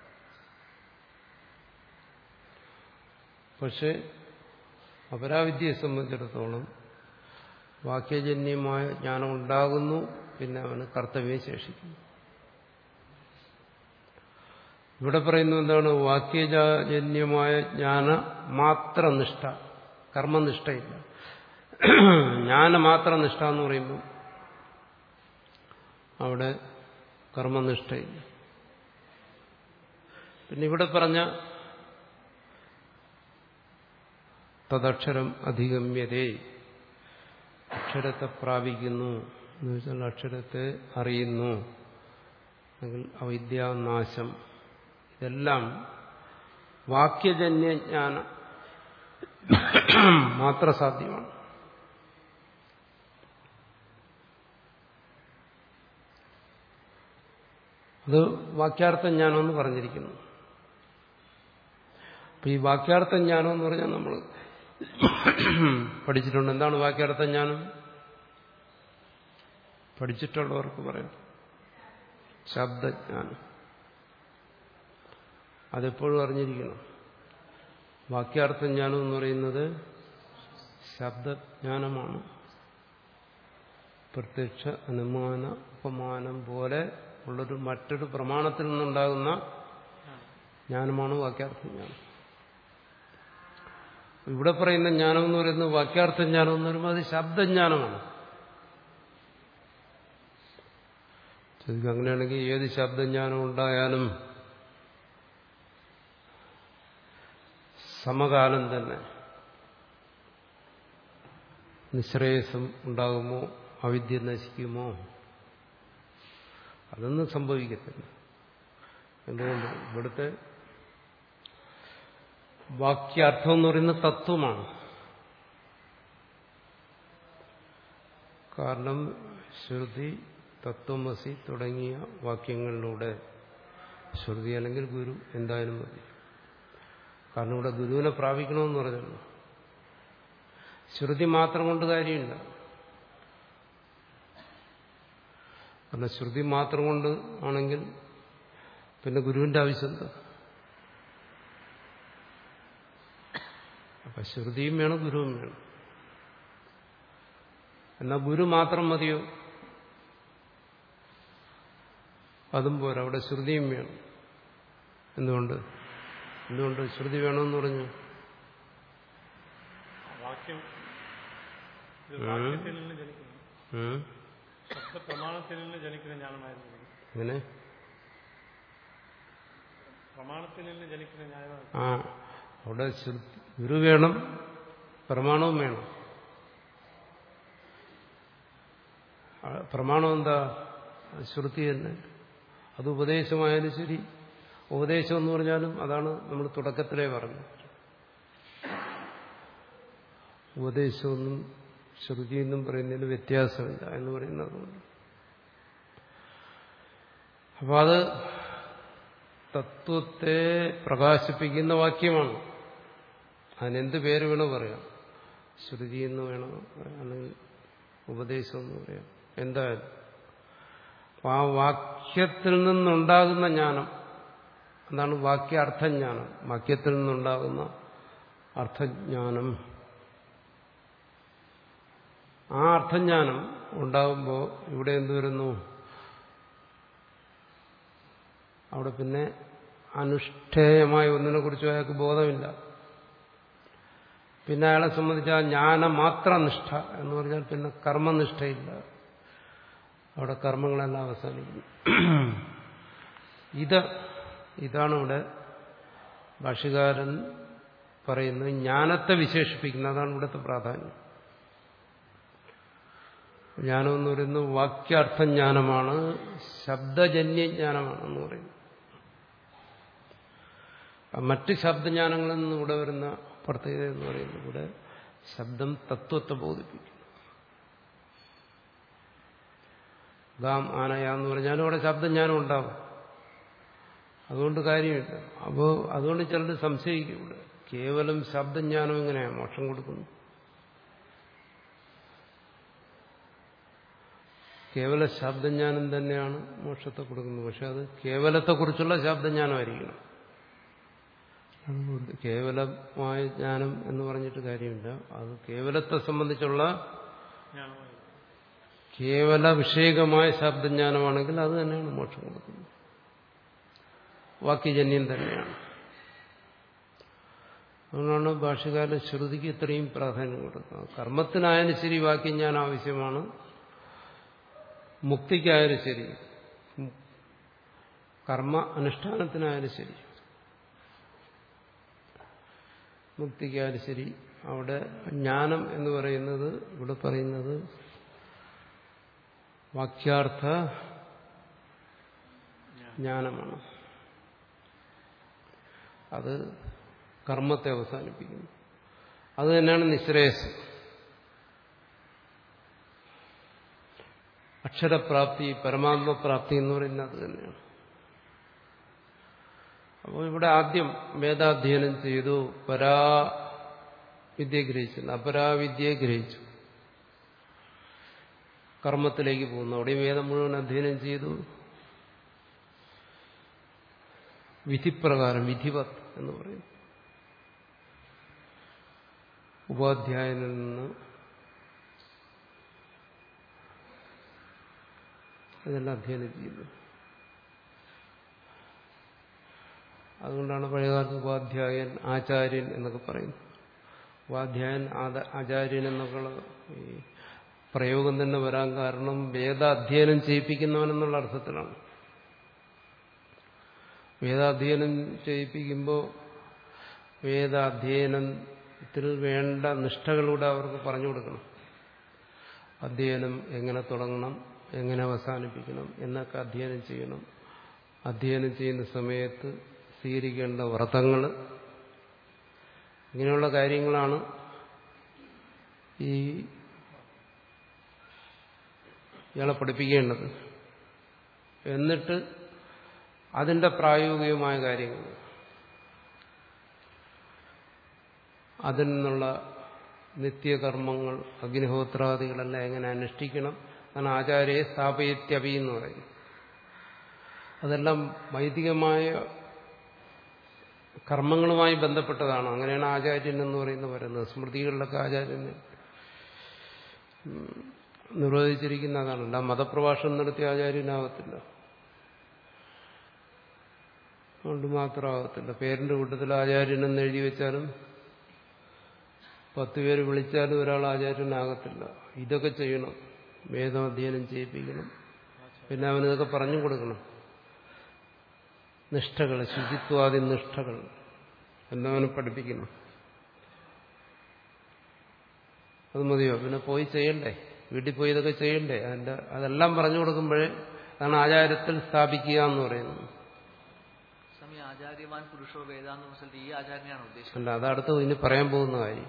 പക്ഷെ അപരാവിദ്യയെ സംബന്ധിച്ചിടത്തോളം വാക്യജന്യമായ ജ്ഞാനം ഉണ്ടാകുന്നു പിന്നെ അവന് കർത്തവ്യം ശേഷിക്കുന്നു ഇവിടെ പറയുന്നത് എന്താണ് വാക്യജന്യമായ ജ്ഞാന മാത്രനിഷ്ഠ കർമ്മനിഷ്ഠയില്ല ജ്ഞാന മാത്രനിഷ്ഠ എന്ന് പറയുമ്പോൾ അവിടെ കർമ്മനിഷ്ഠയില്ല പിന്നെ ഇവിടെ പറഞ്ഞ തദക്ഷരം അധിഗമ്യതേ അക്ഷരത്തെ പ്രാപിക്കുന്നു എന്ന് വെച്ചാൽ അക്ഷരത്തെ അറിയുന്നു അല്ലെങ്കിൽ അവിദ്യാനാശം ഇതെല്ലാം വാക്യജന്യജ്ഞാനം മാത്ര സാധ്യമാണ് അത് വാക്യാർത്ഥ ജ്ഞാനം എന്ന് പറഞ്ഞിരിക്കുന്നു അപ്പൊ ഈ വാക്യാർത്ഥ ജ്ഞാനം എന്ന് പറഞ്ഞാൽ നമ്മൾ പഠിച്ചിട്ടുണ്ട് എന്താണ് വാക്യാർത്ഥ ജ്ഞാനം പഠിച്ചിട്ടുള്ളവർക്ക് പറയാം ശബ്ദജ്ഞാനം അതെപ്പോഴും അറിഞ്ഞിരിക്കണം വാക്യാർത്ഥ ജ്ഞാനം എന്ന് പറയുന്നത് ശബ്ദജ്ഞാനമാണ് പ്രത്യക്ഷ അനുമാന ഉപമാനം പോലെ ഉള്ളൊരു മറ്റൊരു പ്രമാണത്തിൽ നിന്നുണ്ടാകുന്ന ജ്ഞാനമാണ് വാക്യാർത്ഥ ജ്ഞാനം ഇവിടെ പറയുന്ന ജ്ഞാനം എന്ന് പറയുന്നത് വാക്യാർത്ഥ ജ്ഞാനം എന്ന് പറയുമ്പോൾ അത് ശബ്ദജ്ഞാനമാണ് ശരിക്കും അങ്ങനെയാണെങ്കിൽ ഏത് ശബ്ദജ്ഞാനം ഉണ്ടായാലും സമകാലം തന്നെ നിശ്രേയസം ഉണ്ടാകുമോ അവിദ്യ നശിക്കുമോ അതൊന്നും സംഭവിക്കത്തില്ല എന്തുകൊണ്ട് ഇവിടുത്തെ വാക്യാർത്ഥം എന്ന് പറയുന്നത് തത്വമാണ് കാരണം ശ്രുതി തത്വമസി തുടങ്ങിയ വാക്യങ്ങളിലൂടെ ശ്രുതി അല്ലെങ്കിൽ ഗുരു എന്തായാലും മതി കാരണം ഇവിടെ ഗുരുവിനെ പ്രാപിക്കണമെന്ന് പറഞ്ഞല്ലോ ശ്രുതി മാത്രം കൊണ്ട് കാര്യമില്ല കാരണം ശ്രുതി മാത്രം കൊണ്ട് ആണെങ്കിൽ പിന്നെ ഗുരുവിന്റെ ആവശ്യം എന്താ അപ്പൊ ശ്രുതിയും വേണം ഗുരുവും വേണം എന്നാൽ ഗുരു മാത്രം മതിയോ അതും പോരാ അവിടെ ശ്രുതിയും വേണം എന്തുകൊണ്ട് എന്തുകൊണ്ട് ശ്രുതി വേണമെന്ന് പറഞ്ഞു വാക്യം ഇത് വാക്യത്തിൽ നിന്ന് ജനിക്കുന്നു ഉം? ശബ്ദപ്രമാണത്തിൽ നിന്ന് ജനിക്കുന്ന ജ്ഞാനമായിരുന്നു ഇത്. എങ്ങനെ പ്രമാണത്തിൽ നിന്ന് ജനിക്കുന്ന ജ്ഞാനമാണ് ആ അവിടെ ശ്രുതി ഗുരു വേണം പ്രമാണവും വേണം ആ, പ്രമാണം എന്താ ശ്രുതി തന്നെ അത് ഉപദേശമായാലും ശരി ഉപദേശം എന്ന് പറഞ്ഞാലും അതാണ് നമ്മൾ തുടക്കത്തിലേ പറഞ്ഞത് ഉപദേശമൊന്നും ശ്രുതി എന്നും പറയുന്നതിന് വ്യത്യാസമില്ല എന്ന് പറയുന്നതുകൊണ്ട് അപ്പൊ അത് തത്വത്തെ പ്രകാശിപ്പിക്കുന്ന വാക്യമാണ് അതിനെന്ത് പേര് വേണോ പറയാം ശ്രുതി എന്ന് വേണോ അല്ലെങ്കിൽ ഉപദേശം എന്ന് പറയാം എന്തായാലും അപ്പൊ ആ വാക്യത്തിൽ നിന്നുണ്ടാകുന്ന ജ്ഞാനം അതാണ് വാക്യാർത്ഥജ്ഞാനം വാക്യത്തിൽ നിന്നുണ്ടാകുന്ന അർത്ഥജ്ഞാനം ആ അർത്ഥജ്ഞാനം ഉണ്ടാകുമ്പോൾ ഇവിടെ എന്ത് വരുന്നു അവിടെ പിന്നെ അനുഷ്ഠേയമായ ഒന്നിനെ കുറിച്ചും അയാൾക്ക് ബോധമില്ല പിന്നെ അയാളെ സംബന്ധിച്ച് ആ ജ്ഞാനമാത്ര നിഷ്ഠ എന്ന് പറഞ്ഞാൽ പിന്നെ കർമ്മനിഷ്ഠയില്ല അവിടെ കർമ്മങ്ങളെല്ലാം അവസാനിക്കുന്നു ഇത് ഇതാണ് ഇവിടെ ഭാഷകാരൻ പറയുന്നത് ജ്ഞാനത്തെ വിശേഷിപ്പിക്കുന്നത് അതാണ് ഇവിടുത്തെ പ്രാധാന്യം ജ്ഞാനം എന്ന് പറയുന്നത് വാക്യാർത്ഥ ജ്ഞാനമാണ് ശബ്ദജന്യ ജ്ഞാനമാണെന്ന് പറയുന്നത് മറ്റ് ശബ്ദജ്ഞാനങ്ങളിൽ നിന്ന് ഇവിടെ വരുന്ന പ്രത്യേകത എന്ന് പറയുന്നത് ഇവിടെ ശബ്ദം തത്വത്തെ ബോധിപ്പിക്കുന്നു ഗാം ആനയ എന്ന് പറഞ്ഞാലും അവിടെ ശബ്ദജ്ഞാനം ഉണ്ടാവും അതുകൊണ്ട് കാര്യമില്ല അപ്പോൾ അതുകൊണ്ട് ചിലർ സംശയിക്കും ഇവിടെ കേവലം ശബ്ദജ്ഞാനം എങ്ങനെയാണ് മോക്ഷം കൊടുക്കുന്നു കേവല ശബ്ദജ്ഞാനം തന്നെയാണ് മോക്ഷത്തെ കൊടുക്കുന്നത് പക്ഷെ അത് കേവലത്തെക്കുറിച്ചുള്ള ശബ്ദജ്ഞാനമായിരിക്കണം അതുകൊണ്ട് കേവലമായ ജ്ഞാനം എന്ന് പറഞ്ഞിട്ട് കാര്യമില്ല അത് കേവലത്തെ സംബന്ധിച്ചുള്ള ജ്ഞാനമായി കേവല വിഷയകമായ ശബ്ദജ്ഞാനമാണെങ്കിൽ അത് തന്നെയാണ് മോക്ഷം കൊടുക്കുന്നത് വാക്യജന്യം തന്നെയാണ് അതുകൊണ്ടാണ് ഭാഷകാല ശ്രുതിക്ക് ഇത്രയും പ്രാധാന്യം കൊടുക്കുന്നത് കർമ്മത്തിനായാലും ശരി വാക്യജ്ഞാനം ആവശ്യമാണ് മുക്തിക്കായാലും ശരി കർമ്മ അനുഷ്ഠാനത്തിനായാലും ശരി മുക്തിക്കായാലും ശരി അവിടെ ജ്ഞാനം എന്ന് പറയുന്നത് ഇവിടെ പറയുന്നത് വാക്യാർത്ഥ ജ്ഞാനമാണ് അത് കർമ്മത്തെ അവസാനിപ്പിക്കുന്നു അത് തന്നെയാണ് നിശ്രേയസ് അക്ഷരപ്രാപ്തി പരമാത്മപ്രാപ്തി എന്ന് പറയുന്നത് അത് തന്നെയാണ് അപ്പോൾ ഇവിടെ ആദ്യം വേദാധ്യയനം ചെയ്തു പരാവിദ്യ ഗ്രഹിച്ചു അപരാവിദ്യയെ ഗ്രഹിച്ചു കർമ്മത്തിലേക്ക് പോകുന്നു അവിടെയും വേദം മുഴുവൻ അധ്യയനം ചെയ്തു വിധിപ്രകാരം വിധിവത് എന്ന് പറയും ഉപാധ്യായനിൽ നിന്ന് ഇതെല്ലാം അധ്യയനം ചെയ്യുന്നു അതുകൊണ്ടാണ് പഴയകാലത്ത് ഉപാധ്യായൻ ആചാര്യൻ എന്നൊക്കെ പറയുന്നത് ഉപാധ്യായൻ ആദ- ആചാര്യൻ എന്നൊക്കെയുള്ള ഈ പ്രയോഗം തന്നെ വരാൻ കാരണം വേദാധ്യയനം ചെയ്യിപ്പിക്കുന്നവനെന്നുള്ള അർത്ഥത്തിലാണ് വേദാധ്യയനം ചെയ്യിപ്പിക്കുമ്പോൾ വേദാധ്യയനത്തിൽ വേണ്ട നിഷ്ഠകളൂടെ അവർക്ക് പറഞ്ഞു കൊടുക്കണം അധ്യയനം എങ്ങനെ തുടങ്ങണം എങ്ങനെ അവസാനിപ്പിക്കണം എന്നൊക്കെ അധ്യയനം ചെയ്യണം അധ്യയനം ചെയ്യുന്ന സമയത്ത് സ്വീകരിക്കേണ്ട വ്രതങ്ങൾ ഇങ്ങനെയുള്ള കാര്യങ്ങളാണ് ഈ ഇയാളെ പഠിപ്പിക്കേണ്ടത് എന്നിട്ട് അതിന്റെ പ്രായോഗികമായ കാര്യങ്ങൾ അതിൽ നിന്നുള്ള നിത്യകർമ്മങ്ങൾ അഗ്നിഹോത്രാദികളെല്ലാം എങ്ങനെ അനുഷ്ഠിക്കണം അതാണ് ആചാര്യയെ സ്ഥാപയിത്യപി എന്ന് പറയുന്നത് അതെല്ലാം വൈദികമായ കർമ്മങ്ങളുമായി ബന്ധപ്പെട്ടതാണ് അങ്ങനെയാണ് ആചാര്യൻ എന്ന് പറയുന്നത് വരുന്നത് സ്മൃതികളിലൊക്കെ ആചാര്യന് നിർവഹിച്ചിരിക്കുന്ന അതാണ് അല്ല മതപ്രഭാഷണം നടത്തിയ ആചാര്യനാകത്തില്ല അതുകൊണ്ട് മാത്രമാകത്തില്ല പേരിന്റെ കൂട്ടത്തിൽ ആചാര്യനെന്ന് എഴുതി വെച്ചാലും പത്ത് പേര് വിളിച്ചാലും ഒരാൾ ആചാര്യനാകത്തില്ല ഇതൊക്കെ ചെയ്യണം വേദം അധ്യയനം ചെയ്യിപ്പിക്കണം പിന്നെ അവനിതൊക്കെ പറഞ്ഞു കൊടുക്കണം നിഷ്ഠകൾ ശുചിത്വാദി നിഷ്ഠകൾ എല്ലാം അവന് പഠിപ്പിക്കണം അത് മതിയോ പിന്നെ പോയി ചെയ്യണ്ടേ വീട്ടിൽ പോയി ഇതൊക്കെ ചെയ്യണ്ടേ അതിന്റെ അതെല്ലാം പറഞ്ഞു കൊടുക്കുമ്പോഴേ അതാണ് ആചാരത്തിൽ സ്ഥാപിക്കുക എന്ന് പറയുന്നത് സ്വാമി ആചാര്യവാൻ പുരുഷോ വേദാന്ന് പറഞ്ഞ സ്ഥലത്ത് ഈ ആചാര്യനെയാണ് ഉദ്ദേശിച്ചത് അല്ല അതടുത്ത് ഇനി പറയാൻ പോകുന്ന കാര്യം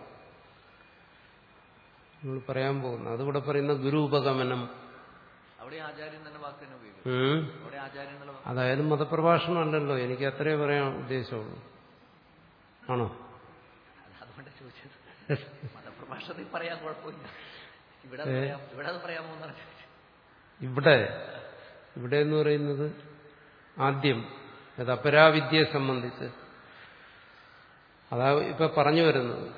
നമ്മൾ പറയാൻ പോകുന്ന അതിവിടെ പറയുന്ന ഗുരു ഉപഗമനം അവിടെ ആചാര്യൻ തന്നെ വാക്ക് തന്നെ ഉപയോഗിക്കും ഉം. അവിടെ ആചാര്യൻ എന്നുള്ള വാക്ക് അതായത് മതപ്രഭാഷണമല്ലല്ലോ എനിക്ക് അത്രേ പറയാൻ ഉദ്ദേശമുള്ളൂ ആണോ അല്ല, അതുകൊണ്ടാ ചോദിച്ചത് മതപ്രഭാഷണത്തിൽ പറയാൻ കുഴപ്പമില്ല ഇവിടെ അത് പറയാം ഇവിടെ അത് പറയാമോ എന്നാണ് ചോദിച്ചത് ഇവിടെ ഇവിടെ എന്ന് പറയുന്നത് ആദ്യം അത് അപരാവിദ്യയെ സംബന്ധിച്ച് അതാ ഇപ്പൊ പറഞ്ഞു വരുന്നത്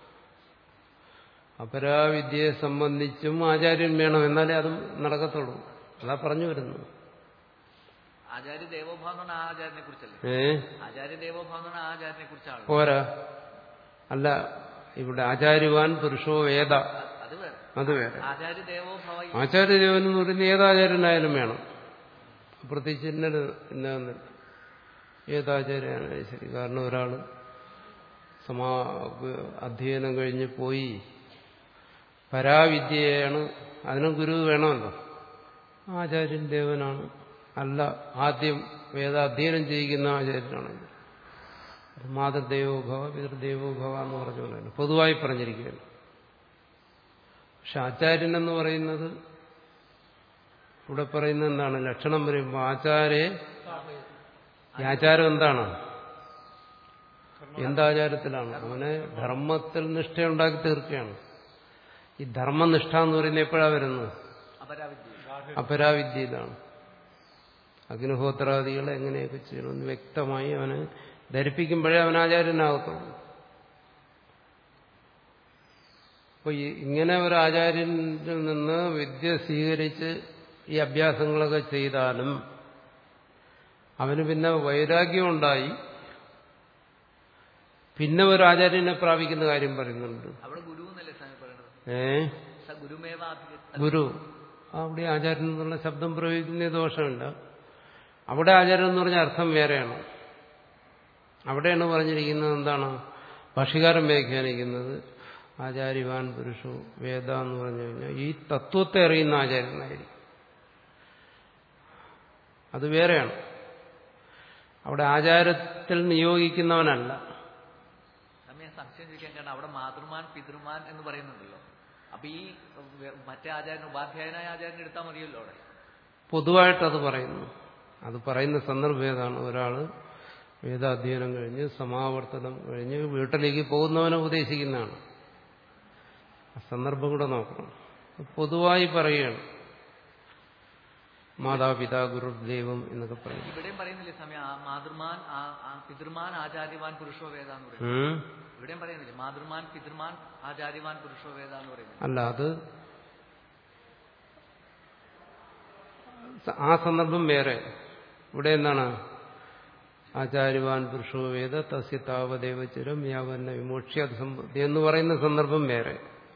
അപരാവിദ്യയെ സംബന്ധിച്ചും ആചാര്യൻ വേണം എന്നാലേ അതും നടക്കത്തുള്ളൂ അതാ പറഞ്ഞു വരുന്നത് ആചാര്യ ദേവോഭാവം എന്ന് പറഞ്ഞ ആ ആചാര്യനെ കുറിച്ചല്ലേ ഏ ആചാര്യ ദേവോഭാവം എന്ന് പറഞ്ഞ ആ ആചാര്യനെ കുറിച്ചാണ് പോരാ അല്ല ഇവിടെ ആചാര്യവാൻ പുരുഷോ വേദ അത് വേറെ അത് വേറെ ആചാര്യ ദേവോഭവ ആചാര്യദേവൻ എന്ന് പറയുന്നത് ഏതാചാര്യനായാലും വേണം പ്രത്യേകിച്ച് ഇന്നത് ഇന്നതെന്നില്ല ഏതാചാര്യനായാലും ശരി കാരണം ഒരാൾ സമാ അധ്യയനം കഴിഞ്ഞ് പോയി പരാവിദ്യയാണ് അതിന് ഗുരു വേണമല്ലോ ആചാര്യൻ ദേവനാണ് അല്ല ആദ്യം വേദാധ്യയനം ചെയ്യിക്കുന്ന ആചാര്യനാണെങ്കിൽ മാതൃദേവോഭവ പിതൃദേവോഭവ എന്ന് പറഞ്ഞ പോലെയാണ് പൊതുവായി പറഞ്ഞിരിക്കുകയാണ് പക്ഷെ ആചാര്യൻ എന്ന് പറയുന്നത് ഇവിടെ പറയുന്നത് എന്താണ് ലക്ഷണം പറയുമ്പോൾ ആചാര്യെ ഈ ആചാരം എന്താണ് എന്താചാരത്തിലാണ് അവനെ ധർമ്മത്തിൽ നിഷ്ഠയുണ്ടാക്കി തീർക്കുകയാണ് ഈ ധർമ്മനിഷ്ഠ എന്ന് പറയുന്നത് എപ്പോഴാണ് വരുന്നത് അപരാവിദ്യ അപരാവിദ്യയിലാണ് അഗ്നിഹോത്രാദികൾ എങ്ങനെയൊക്കെ ചെയ്യണമെന്ന് വ്യക്തമായി അവനെ ധരിപ്പിക്കുമ്പോഴേ അവൻ ആചാര്യനാകത്തുള്ളൂ അപ്പോൾ ഈ ഇങ്ങനെ ഒരു ആചാര്യനിൽ നിന്ന് വിദ്യ സ്വീകരിച്ച് ഈ അഭ്യാസങ്ങളൊക്കെ ചെയ്താലും അവന് പിന്നെ വൈരാഗ്യം ഉണ്ടായി പിന്നെ ഒരു ആചാര്യനെ പ്രാപിക്കുന്ന കാര്യം പറയുന്നുണ്ട് അവിടെ ഗുരു എന്നല്ലേ സ്വാമി പറയണത് ഏ സ ഗുരുമേവ അഭിഗ- ഗുരു അവിടെ ആചാര്യൻ എന്നുള്ള ശബ്ദം പ്രയോഗിക്കുന്ന ദോഷമില്ല അവിടെ ആചാരം എന്ന് പറഞ്ഞ അർത്ഥം വേറെയാണ് അവിടെയാണ് പറഞ്ഞിരിക്കുന്നത് എന്താണ് ഭാഷകാരൻ വ്യാഖ്യാനിക്കുന്നത് ആചാര്യവാൻ പുരുഷു വേദ എന്ന് പറഞ്ഞു കഴിഞ്ഞാൽ ഈ തത്വത്തെ അറിയുന്ന ആചാര്യനായിരിക്കും അത് വേറെയാണ് അവിടെ ആചാരത്തിൽ നിയോഗിക്കുന്നവനല്ല സ്വാമി ഞാൻ സംശയം ചോദിക്കാൻ കാരണം അവിടെ മാതൃമാൻ പിതൃമാൻ എന്ന് പറയുന്നുണ്ടല്ലോ അപ്പൊ ഈ വെ- മറ്റേ ആചാര്യൻ ഉപാധ്യായനായ ആചാര്യൻ എടുത്താൽ മതിയല്ലോ അവിടെ പൊതുവായിട്ടത് പറയുന്നു അത് പറയുന്ന സന്ദർഭം ഏതാണ് ഒരാള് വേദാധ്യയനം കഴിഞ്ഞ് സമാവർത്തനം കഴിഞ്ഞ് വീട്ടിലേക്ക് പോകുന്നവനെ ഉപദേശിക്കുന്നതാണ് ആ സന്ദർഭം കൂടെ നോക്കണം പൊതുവായി പറയുകയാണ് മാതാപിതാ ഗുരുദൈവം എന്നൊക്കെ പറയും ഇവിടെയും പറയുന്നില്ലേ സ്വാമി ആ മാതൃമാൻ ആ- ആ പിതൃമാൻ ആചാര്യവാൻ പുരുഷോ വേദ എന്ന് പറയുന്നത് ഉം. ഇവിടെയും പറയുന്നില്ലേ മാതൃമാൻ പിതൃമാൻ ആചാര്യവാൻ പുരുഷോ വേദ എന്ന് പറയുന്നത് അല്ല അത് ആ സന്ദർഭം വേറെ ഇവിടെ എന്താണ് ആചാര്യവാൻ പുരുഷോ വേദ തസ്യ താവദേവചരം യാവന്ന വിമോക്ഷ്യ സമ്പത്തി എന്ന് പറയുന്ന സന്ദർഭം വേറെ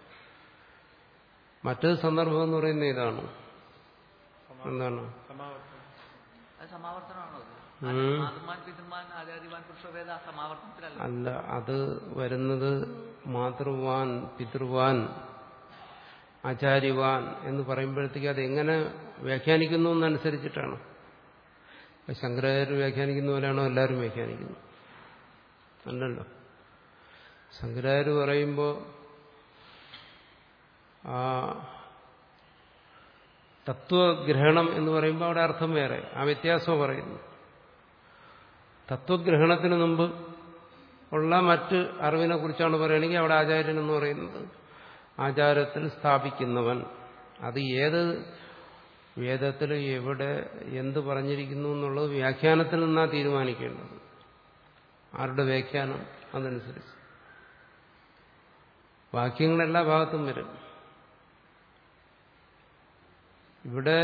മറ്റൊരു സന്ദർഭം എന്ന് പറയുന്ന ഇതാണ് എന്താണ് സമാവർത്തനം അത് സമാവർത്തനമാണോ അത് ഉം. മാതൃമാൻ പിതൃമാൻ ആചാര്യവാൻ പുരുഷോ വേദ ആ സമാവർത്തനത്തിലല്ല അല്ല അത് വരുന്നത് മാതൃവാൻ പിതൃവാൻ ആചാര്യവാൻ എന്ന് പറയുമ്പോഴത്തേക്ക് അത് എങ്ങനെ വ്യാഖ്യാനിക്കുന്നു എന്നനുസരിച്ചിട്ടാണ് ഇപ്പൊ ശങ്കരാചാര്യ വ്യാഖ്യാനിക്കുന്ന പോലെയാണോ എല്ലാവരും വ്യാഖ്യാനിക്കുന്നത് അല്ലല്ലോ ശങ്കരാചാര്യ പറയുമ്പോൾ ആ തത്വഗ്രഹണം എന്ന് പറയുമ്പോൾ അവിടെ അർത്ഥം വേറെ ആ വ്യത്യാസം പറയുന്നു തത്വഗ്രഹണത്തിന് മുമ്പ് ഉള്ള മറ്റ് അറിവിനെ കുറിച്ചാണ് പറയുകയാണെങ്കിൽ അവിടെ ആചാര്യൻ എന്ന് പറയുന്നത് ആചാരത്തിൽ സ്ഥാപിക്കുന്നവൻ അത് ഏത് വേദത്തിൽ എവിടെ എന്ത് പറഞ്ഞിരിക്കുന്നു എന്നുള്ളത് വ്യാഖ്യാനത്തിൽ നിന്നാണ് തീരുമാനിക്കേണ്ടത് ആരുടെ വ്യാഖ്യാനം അതനുസരിച്ച് വാക്യങ്ങൾ എല്ലാ ഭാഗത്തും വരും ഇവിടെ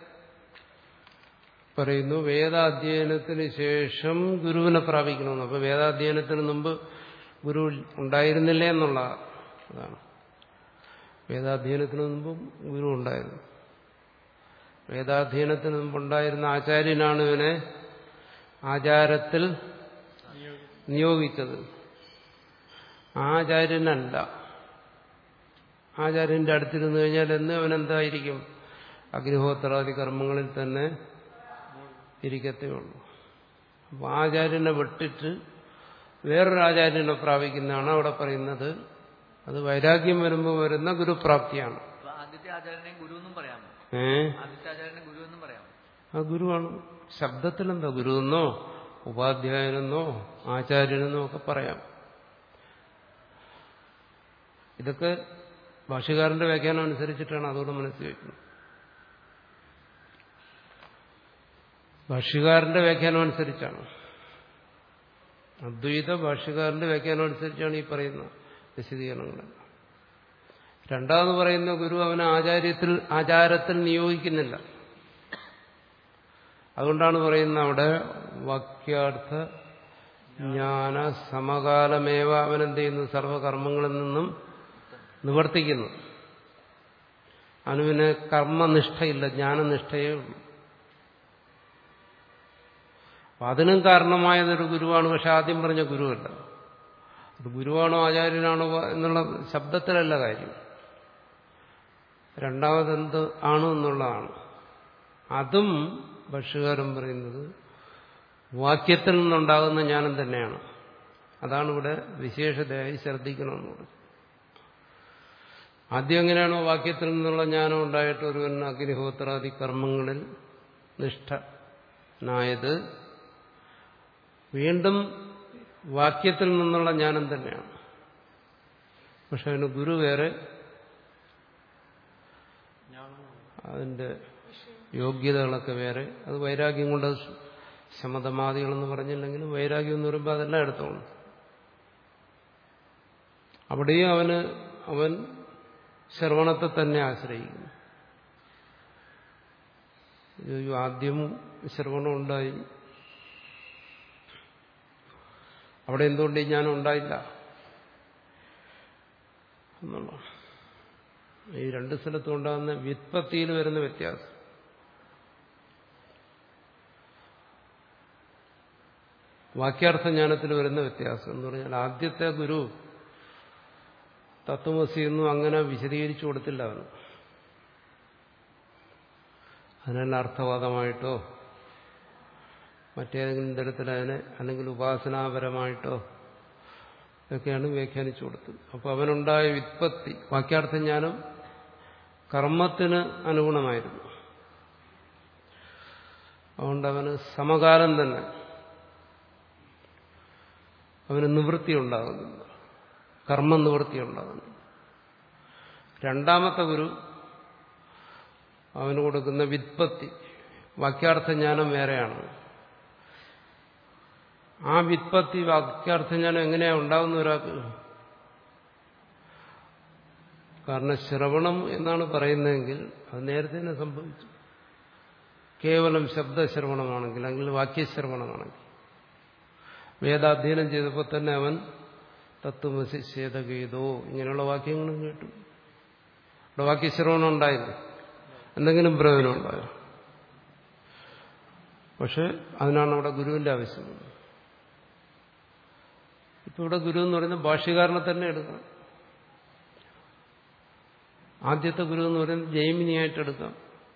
പറയുന്നു വേദാധ്യയനത്തിന് ശേഷം ഗുരുവിനെ പ്രാപിക്കണമെന്ന് അപ്പൊ വേദാധ്യയനത്തിന് മുമ്പ് ഗുരു ഉണ്ടായിരുന്നില്ല എന്നുള്ള അതാണ് വേദാധ്യയനത്തിന് മുമ്പും ഗുരു ഉണ്ടായിരുന്നു വേദാധ്യയനത്തിന് മുമ്പുണ്ടായിരുന്ന ആചാര്യനാണ് ഇവനെ ആചാരത്തിൽ നിയോഗിച്ചത് ആചാര്യനല്ല ആചാര്യന്റെ അടുത്തിരുന്നു കഴിഞ്ഞാൽ എന്ന് അവനെന്തായിരിക്കും അഗ്നിഹോത്രാദി കർമ്മങ്ങളിൽ തന്നെ ഇരിക്കത്തേ ഉള്ളൂ അപ്പൊ ആചാര്യനെ വിട്ടിട്ട് വേറൊരു ആചാര്യനെ പ്രാപിക്കുന്നതാണ് അവിടെ പറയുന്നത് അത് വൈരാഗ്യം വരുമ്പോൾ വരുന്ന ഗുരുപ്രാപ്തിയാണ് അപ്പൊ ആദ്യത്തെ ആചാര്യനെ ഗുരു എന്നും പറയാമോ ഏ ആദ്യത്തെ ആചാര്യനെ ഗുരു എന്നും പറയാമോ ആ ഗുരുവാണ് ശബ്ദത്തിലെന്താ ഗുരുവെന്നോ ഉപാധ്യായനെന്നോ ആചാര്യനെന്നോ ഒക്കെ പറയാം ഇതൊക്കെ ഭാഷകാരന്റെ വ്യാഖ്യാനം അനുസരിച്ചിട്ടാണ് അതോടെ മനസ്സിൽ വയ്ക്കുന്നത് ഭാഷ്യകാരന്റെ വ്യാഖ്യാനം അനുസരിച്ചാണ് അദ്വൈത ഭാഷ്യകാരന്റെ വ്യാഖ്യാനം അനുസരിച്ചാണ് ഈ പറയുന്ന വിശദീകരണങ്ങൾ രണ്ടാമത് പറയുന്ന ഗുരു അവനെ ആചാര്യത്തിൽ ആചാരത്തിൽ നിയോഗിക്കുന്നില്ല അതുകൊണ്ടാണ് പറയുന്നത് അവിടെ വാക്യാർത്ഥ ജ്ഞാന സമകാലമേവ അവനെന്ത് ചെയ്യുന്നു സർവകർമ്മങ്ങളിൽ നിന്നും നിവർത്തിക്കുന്നു അനുവിന് കർമ്മനിഷ്ഠയില്ല ജ്ഞാനനിഷ്ഠയേ ഉള്ളൂ അപ്പൊ അതിനും കാരണമായതൊരു ഗുരുവാണ് പക്ഷെ ആദ്യം പറഞ്ഞ ഗുരുവല്ല അത് ഗുരുവാണോ ആചാര്യനാണോ എന്നുള്ള ശബ്ദത്തിലല്ല കാര്യം രണ്ടാമതെന്ത് ആണ് എന്നുള്ളതാണ് അതും ഭക്ഷ്യകാരൻ പറയുന്നത് വാക്യത്തിൽ നിന്നുണ്ടാകുന്ന ജ്ഞാനം തന്നെയാണ് അതാണ് ഇവിടെ വിശേഷതയായി ശ്രദ്ധിക്കണമെന്ന് പറഞ്ഞു ആദ്യം എങ്ങനെയാണോ വാക്യത്തിൽ നിന്നുള്ള ജ്ഞാനം ഉണ്ടായിട്ട് ഒരുവൻ അഗ്നിഹോത്രാദി കർമ്മങ്ങളിൽ നിഷ്ഠനായത് വീണ്ടും വാക്യത്തിൽ നിന്നുള്ള ജ്ഞാനം തന്നെയാണ് പക്ഷെ അതിന് ഗുരു വേറെ അതിന്റെ യോഗ്യതകളൊക്കെ വേറെ അത് വൈരാഗ്യം കൊണ്ട് ശമതമാദികളെന്ന് പറഞ്ഞില്ലെങ്കിലും വൈരാഗ്യം എന്ന് പറയുമ്പോൾ അതെല്ലാം എടുത്തോണം അവിടെയും അവന് അവൻ ശ്രവണത്തെ തന്നെ ആശ്രയിക്കുന്നു അയ്യോ, ആദ്യം ശ്രവണം ഉണ്ടായി അവിടെ എന്തുകൊണ്ട് ഈ ജ്ഞാനം ഉണ്ടായില്ല എന്നുള്ള ഈ രണ്ട് സ്ഥലത്തും ഉണ്ടാകുന്ന വ്യുത്പത്തിയിൽ വരുന്ന വ്യത്യാസം വാക്യാർത്ഥ ജ്ഞാനത്തിൽ വരുന്ന വ്യത്യാസം എന്ന് പറഞ്ഞാൽ ആദ്യത്തെ ഗുരു തത്വമസി ഒന്നും അങ്ങനെ വിശദീകരിച്ചു കൊടുത്തില്ല അവന് അതിനല്ല അർത്ഥവാദമായിട്ടോ മറ്റേതെങ്കിലും തരത്തിൽ അതിനെ അല്ലെങ്കിൽ ഉപാസനാപരമായിട്ടോ ഒക്കെയാണ് വ്യാഖ്യാനിച്ചു കൊടുത്തത് അപ്പോൾ അവനുണ്ടായ വിത്പത്തി വാക്യാർത്ഥ ജ്ഞാനം കർമ്മത്തിന് അനുഗുണമായിരുന്നു അതുകൊണ്ട് അവന് സമകാലം തന്നെ അവന് നിവൃത്തി ഉണ്ടാകുന്നില്ല കർമ്മനിവൃത്തി ഉണ്ടാകുന്നില്ല രണ്ടാമത്തെ ഗുരു അവന് കൊടുക്കുന്ന വിത്പത്തി വാക്യാർത്ഥ ജ്ഞാനം വേറെയാണ് ആ വിത്പത്തി വാക്യാർത്ഥ ജ്ഞാനം എങ്ങനെയാ ഉണ്ടാകുന്ന ഒരാൾക്ക് കാരണം ശ്രവണം എന്നാണ് പറയുന്നതെങ്കിൽ അത് നേരത്തെ തന്നെ സംഭവിച്ചു കേവലം ശബ്ദശ്രവണമാണെങ്കിൽ അല്ലെങ്കിൽ വാക്യശ്രവണമാണെങ്കിൽ വേദാധ്യയനം ചെയ്തപ്പോൾ തന്നെ അവൻ തത്വമസി ശേതഗീതോ ഇങ്ങനെയുള്ള വാക്യങ്ങളും കേട്ടു അവിടെ വാക്യശ്രവണം ഉണ്ടായില്ല എന്തെങ്കിലും പ്രയോജനം ഉണ്ടായോ പക്ഷെ അതിനാണ് അവിടെ ഗുരുവിന്റെ ആവശ്യം ഇപ്പൊ ഇവിടെ ഗുരു എന്ന് പറയുന്ന ഭാഷ്യകാരനെ തന്നെ എടുക്കണം ആദ്യത്തെ ഗുരു എന്ന് പറയുന്നത് ജൈമിനിയായിട്ട് എടുക്കാം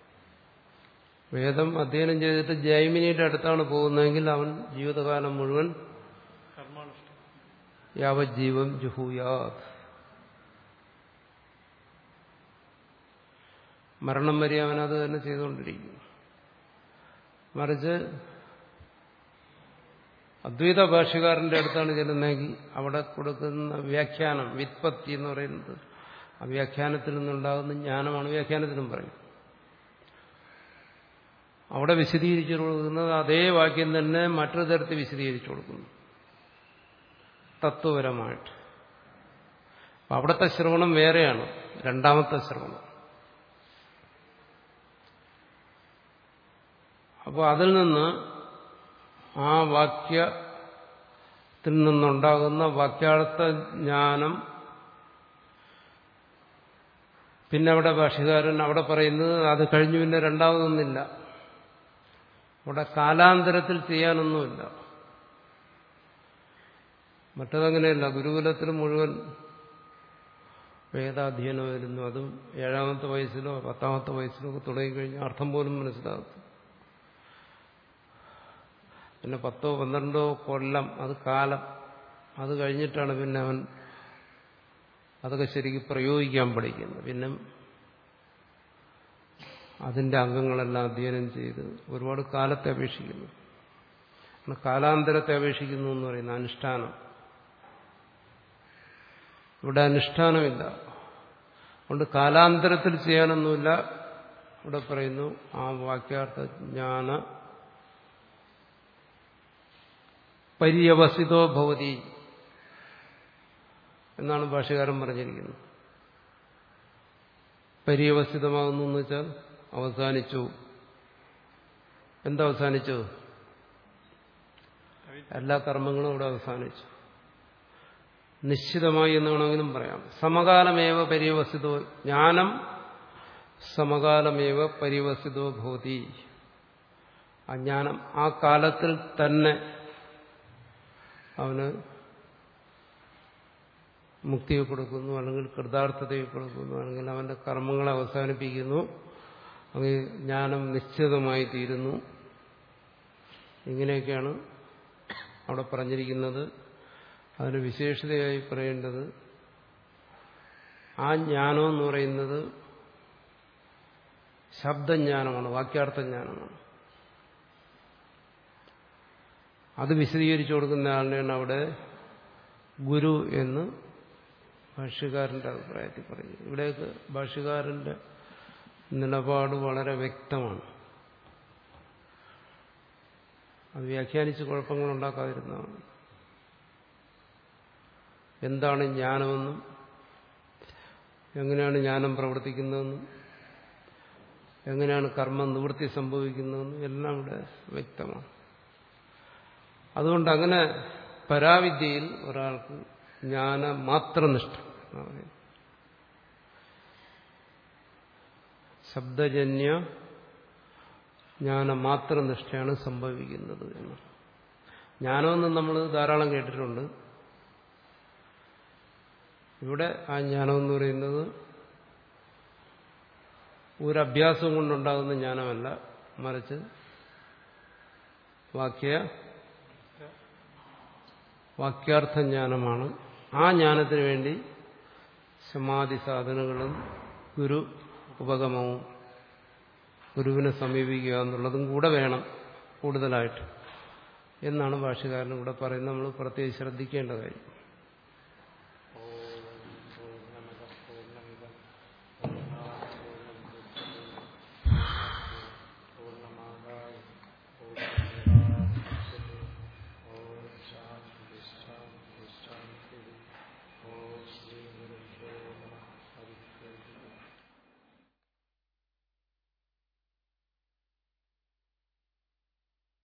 വേദം അധ്യയനം ചെയ്തിട്ട് ജൈമിനിയുടെ അടുത്താണ് പോകുന്നതെങ്കിൽ അവൻ ജീവിതകാലം മുഴുവൻ കർമാനുഷ്ഠം യാവജ്ജീവം ജുഹൂയാത് മരണം വരെ അവനത് തന്നെ ചെയ്തുകൊണ്ടിരിക്കും മറിച്ച് അദ്വൈത ഭാഷകാരന്റെ അടുത്താണ് ചെല്ലുന്നതെങ്കിൽ അവിടെ കൊടുക്കുന്ന വ്യാഖ്യാനം വിത്പത്തി എന്ന് പറയുന്നത് ആ വ്യാഖ്യാനത്തിൽ നിന്നുണ്ടാകുന്ന ജ്ഞാനമാണ് വ്യാഖ്യാനത്തിനും പറയും അവിടെ വിശദീകരിച്ചു കൊടുക്കുന്നത് അതേ വാക്യം തന്നെ മറ്റൊരു തരത്തിൽ വിശദീകരിച്ചു കൊടുക്കുന്നു തത്വപരമായിട്ട് അപ്പൊ അവിടുത്തെ ശ്രവണം വേറെയാണ് രണ്ടാമത്തെ ശ്രവണം അപ്പോൾ അതിൽ നിന്ന് ആ വാക്യത്തിൽ നിന്നുണ്ടാകുന്ന വാക്യാർത്ഥ ജ്ഞാനം പിന്നെ അവിടെ ഭാഷകാരൻ അവിടെ പറയുന്നത് അത് കഴിഞ്ഞു പിന്നെ രണ്ടാമതൊന്നില്ല അവിടെ കാലാന്തരത്തിൽ ചെയ്യാനൊന്നുമില്ല മറ്റതങ്ങനെയല്ല ഗുരുകുലത്തിൽ മുഴുവൻ വേദാധ്യയനം വരുന്നു അതും ഏഴാമത്തെ വയസ്സിലോ പത്താമത്തെ വയസ്സിലോ ഒക്കെ തുടങ്ങിക്കഴിഞ്ഞാൽ അർത്ഥം പോലും മനസ്സിലാകും പിന്നെ പത്തോ പന്ത്രണ്ടോ കൊല്ലം അത് കാലം അത് കഴിഞ്ഞിട്ടാണ് പിന്നെ അവൻ അതൊക്കെ ശരിക്കും പ്രയോഗിക്കാൻ പഠിക്കുന്നത് പിന്നെ അതിന്റെ അംഗങ്ങളെല്ലാം അധ്യയനം ചെയ്ത് ഒരുപാട് കാലത്തെ അപേക്ഷിക്കുന്നു ആണ് കാലാന്തരത്തെ അപേക്ഷിക്കുന്നു എന്ന് പറയുന്ന അനുഷ്ഠാനം ഇവിടെ അനുഷ്ഠാനമില്ല അതുകൊണ്ട് കാലാന്തരത്തിൽ ചെയ്യാനൊന്നുമില്ല ഇവിടെ പറയുന്നു ആ വാക്യാർത്ഥ ജ്ഞാന പര്യവസിതോ ഭവതി എന്നാണ് ഭാഷകാരൻ പറഞ്ഞിരിക്കുന്നത് പര്യവസിതമാകുന്നു എന്ന് വെച്ചാൽ അവസാനിച്ചു എന്തവസാനിച്ചു എല്ലാ കർമ്മങ്ങളും ഇവിടെ അവസാനിച്ചു നിശ്ചിതമായി എന്ന് വേണമെങ്കിലും പറയാം സമകാലമേവ പര്യവസിതോ ജ്ഞാനം സമകാലമേവ പര്യവസിതോ ഭൂതി ആ ജ്ഞാനം ആ കാലത്തിൽ തന്നെ അവന് മുക്തിയെ കൊടുക്കുന്നു അല്ലെങ്കിൽ കൃതാർത്ഥതയെ കൊടുക്കുന്നു അല്ലെങ്കിൽ അവന്റെ കർമ്മങ്ങളെ അവസാനിപ്പിക്കുന്നു അങ്ങനെ ജ്ഞാനം നിശ്ചിതമായി തീരുന്നു ഇങ്ങനെയൊക്കെയാണ് അവിടെ പറഞ്ഞിരിക്കുന്നത് അതിന് വിശേഷതയായി പറയേണ്ടത് ആ ജ്ഞാനം എന്ന് പറയുന്നത് ശബ്ദജ്ഞാനമാണ് വാക്യാർത്ഥ ജ്ഞാനമാണ് അത് വിശദീകരിച്ചു കൊടുക്കുന്ന ആളിനെയാണ് അവിടെ ഗുരു എന്ന് ഭാഷ്യകാരന്റെ അഭിപ്രായത്തിൽ പറഞ്ഞു ഇവിടെയൊക്കെ ഭാഷ്യകാരന്റെ നിലപാട് വളരെ വ്യക്തമാണ് അത് വ്യാഖ്യാനിച്ച് കുഴപ്പങ്ങളുണ്ടാക്കാതിരുന്നതാണ് എന്താണ് ജ്ഞാനമെന്നും എങ്ങനെയാണ് ജ്ഞാനം പ്രവർത്തിക്കുന്നതെന്നും എങ്ങനെയാണ് കർമ്മം നിവൃത്തി സംഭവിക്കുന്നതെന്നും എല്ലാം ഇവിടെ വ്യക്തമാണ് അതുകൊണ്ട് അങ്ങനെ പരാവിദ്യയിൽ ഒരാൾക്ക് ജ്ഞാന മാത്രനിഷ്ഠ എന്ന് പറയുന്നത് ശബ്ദജന്യ ജ്ഞാന മാത്രനിഷ്ഠയാണ് സംഭവിക്കുന്നത് എന്ന് ജ്ഞാനമെന്ന് നമ്മൾ ധാരാളം കേട്ടിട്ടുണ്ട് ഇവിടെ ആ ജ്ഞാനം എന്ന് പറയുന്നത് ഒരു അഭ്യാസം കൊണ്ടുണ്ടാകുന്ന ജ്ഞാനമല്ല മറിച്ച് വാക്യ വാക്യാർത്ഥ ജ്ഞാനമാണ് ആ ജ്ഞാനത്തിന് വേണ്ടി സമാധി സാധനങ്ങളും ഗുരു ഉപഗമവും ഗുരുവിനെ സമീപിക്കുക എന്നുള്ളതും കൂടെ വേണം കൂടുതലായിട്ട് എന്നാണ് ഭാഷകാരനും കൂടെ പറയുന്നത് നമ്മൾ പ്രത്യേകിച്ച് ശ്രദ്ധിക്കേണ്ട കാര്യം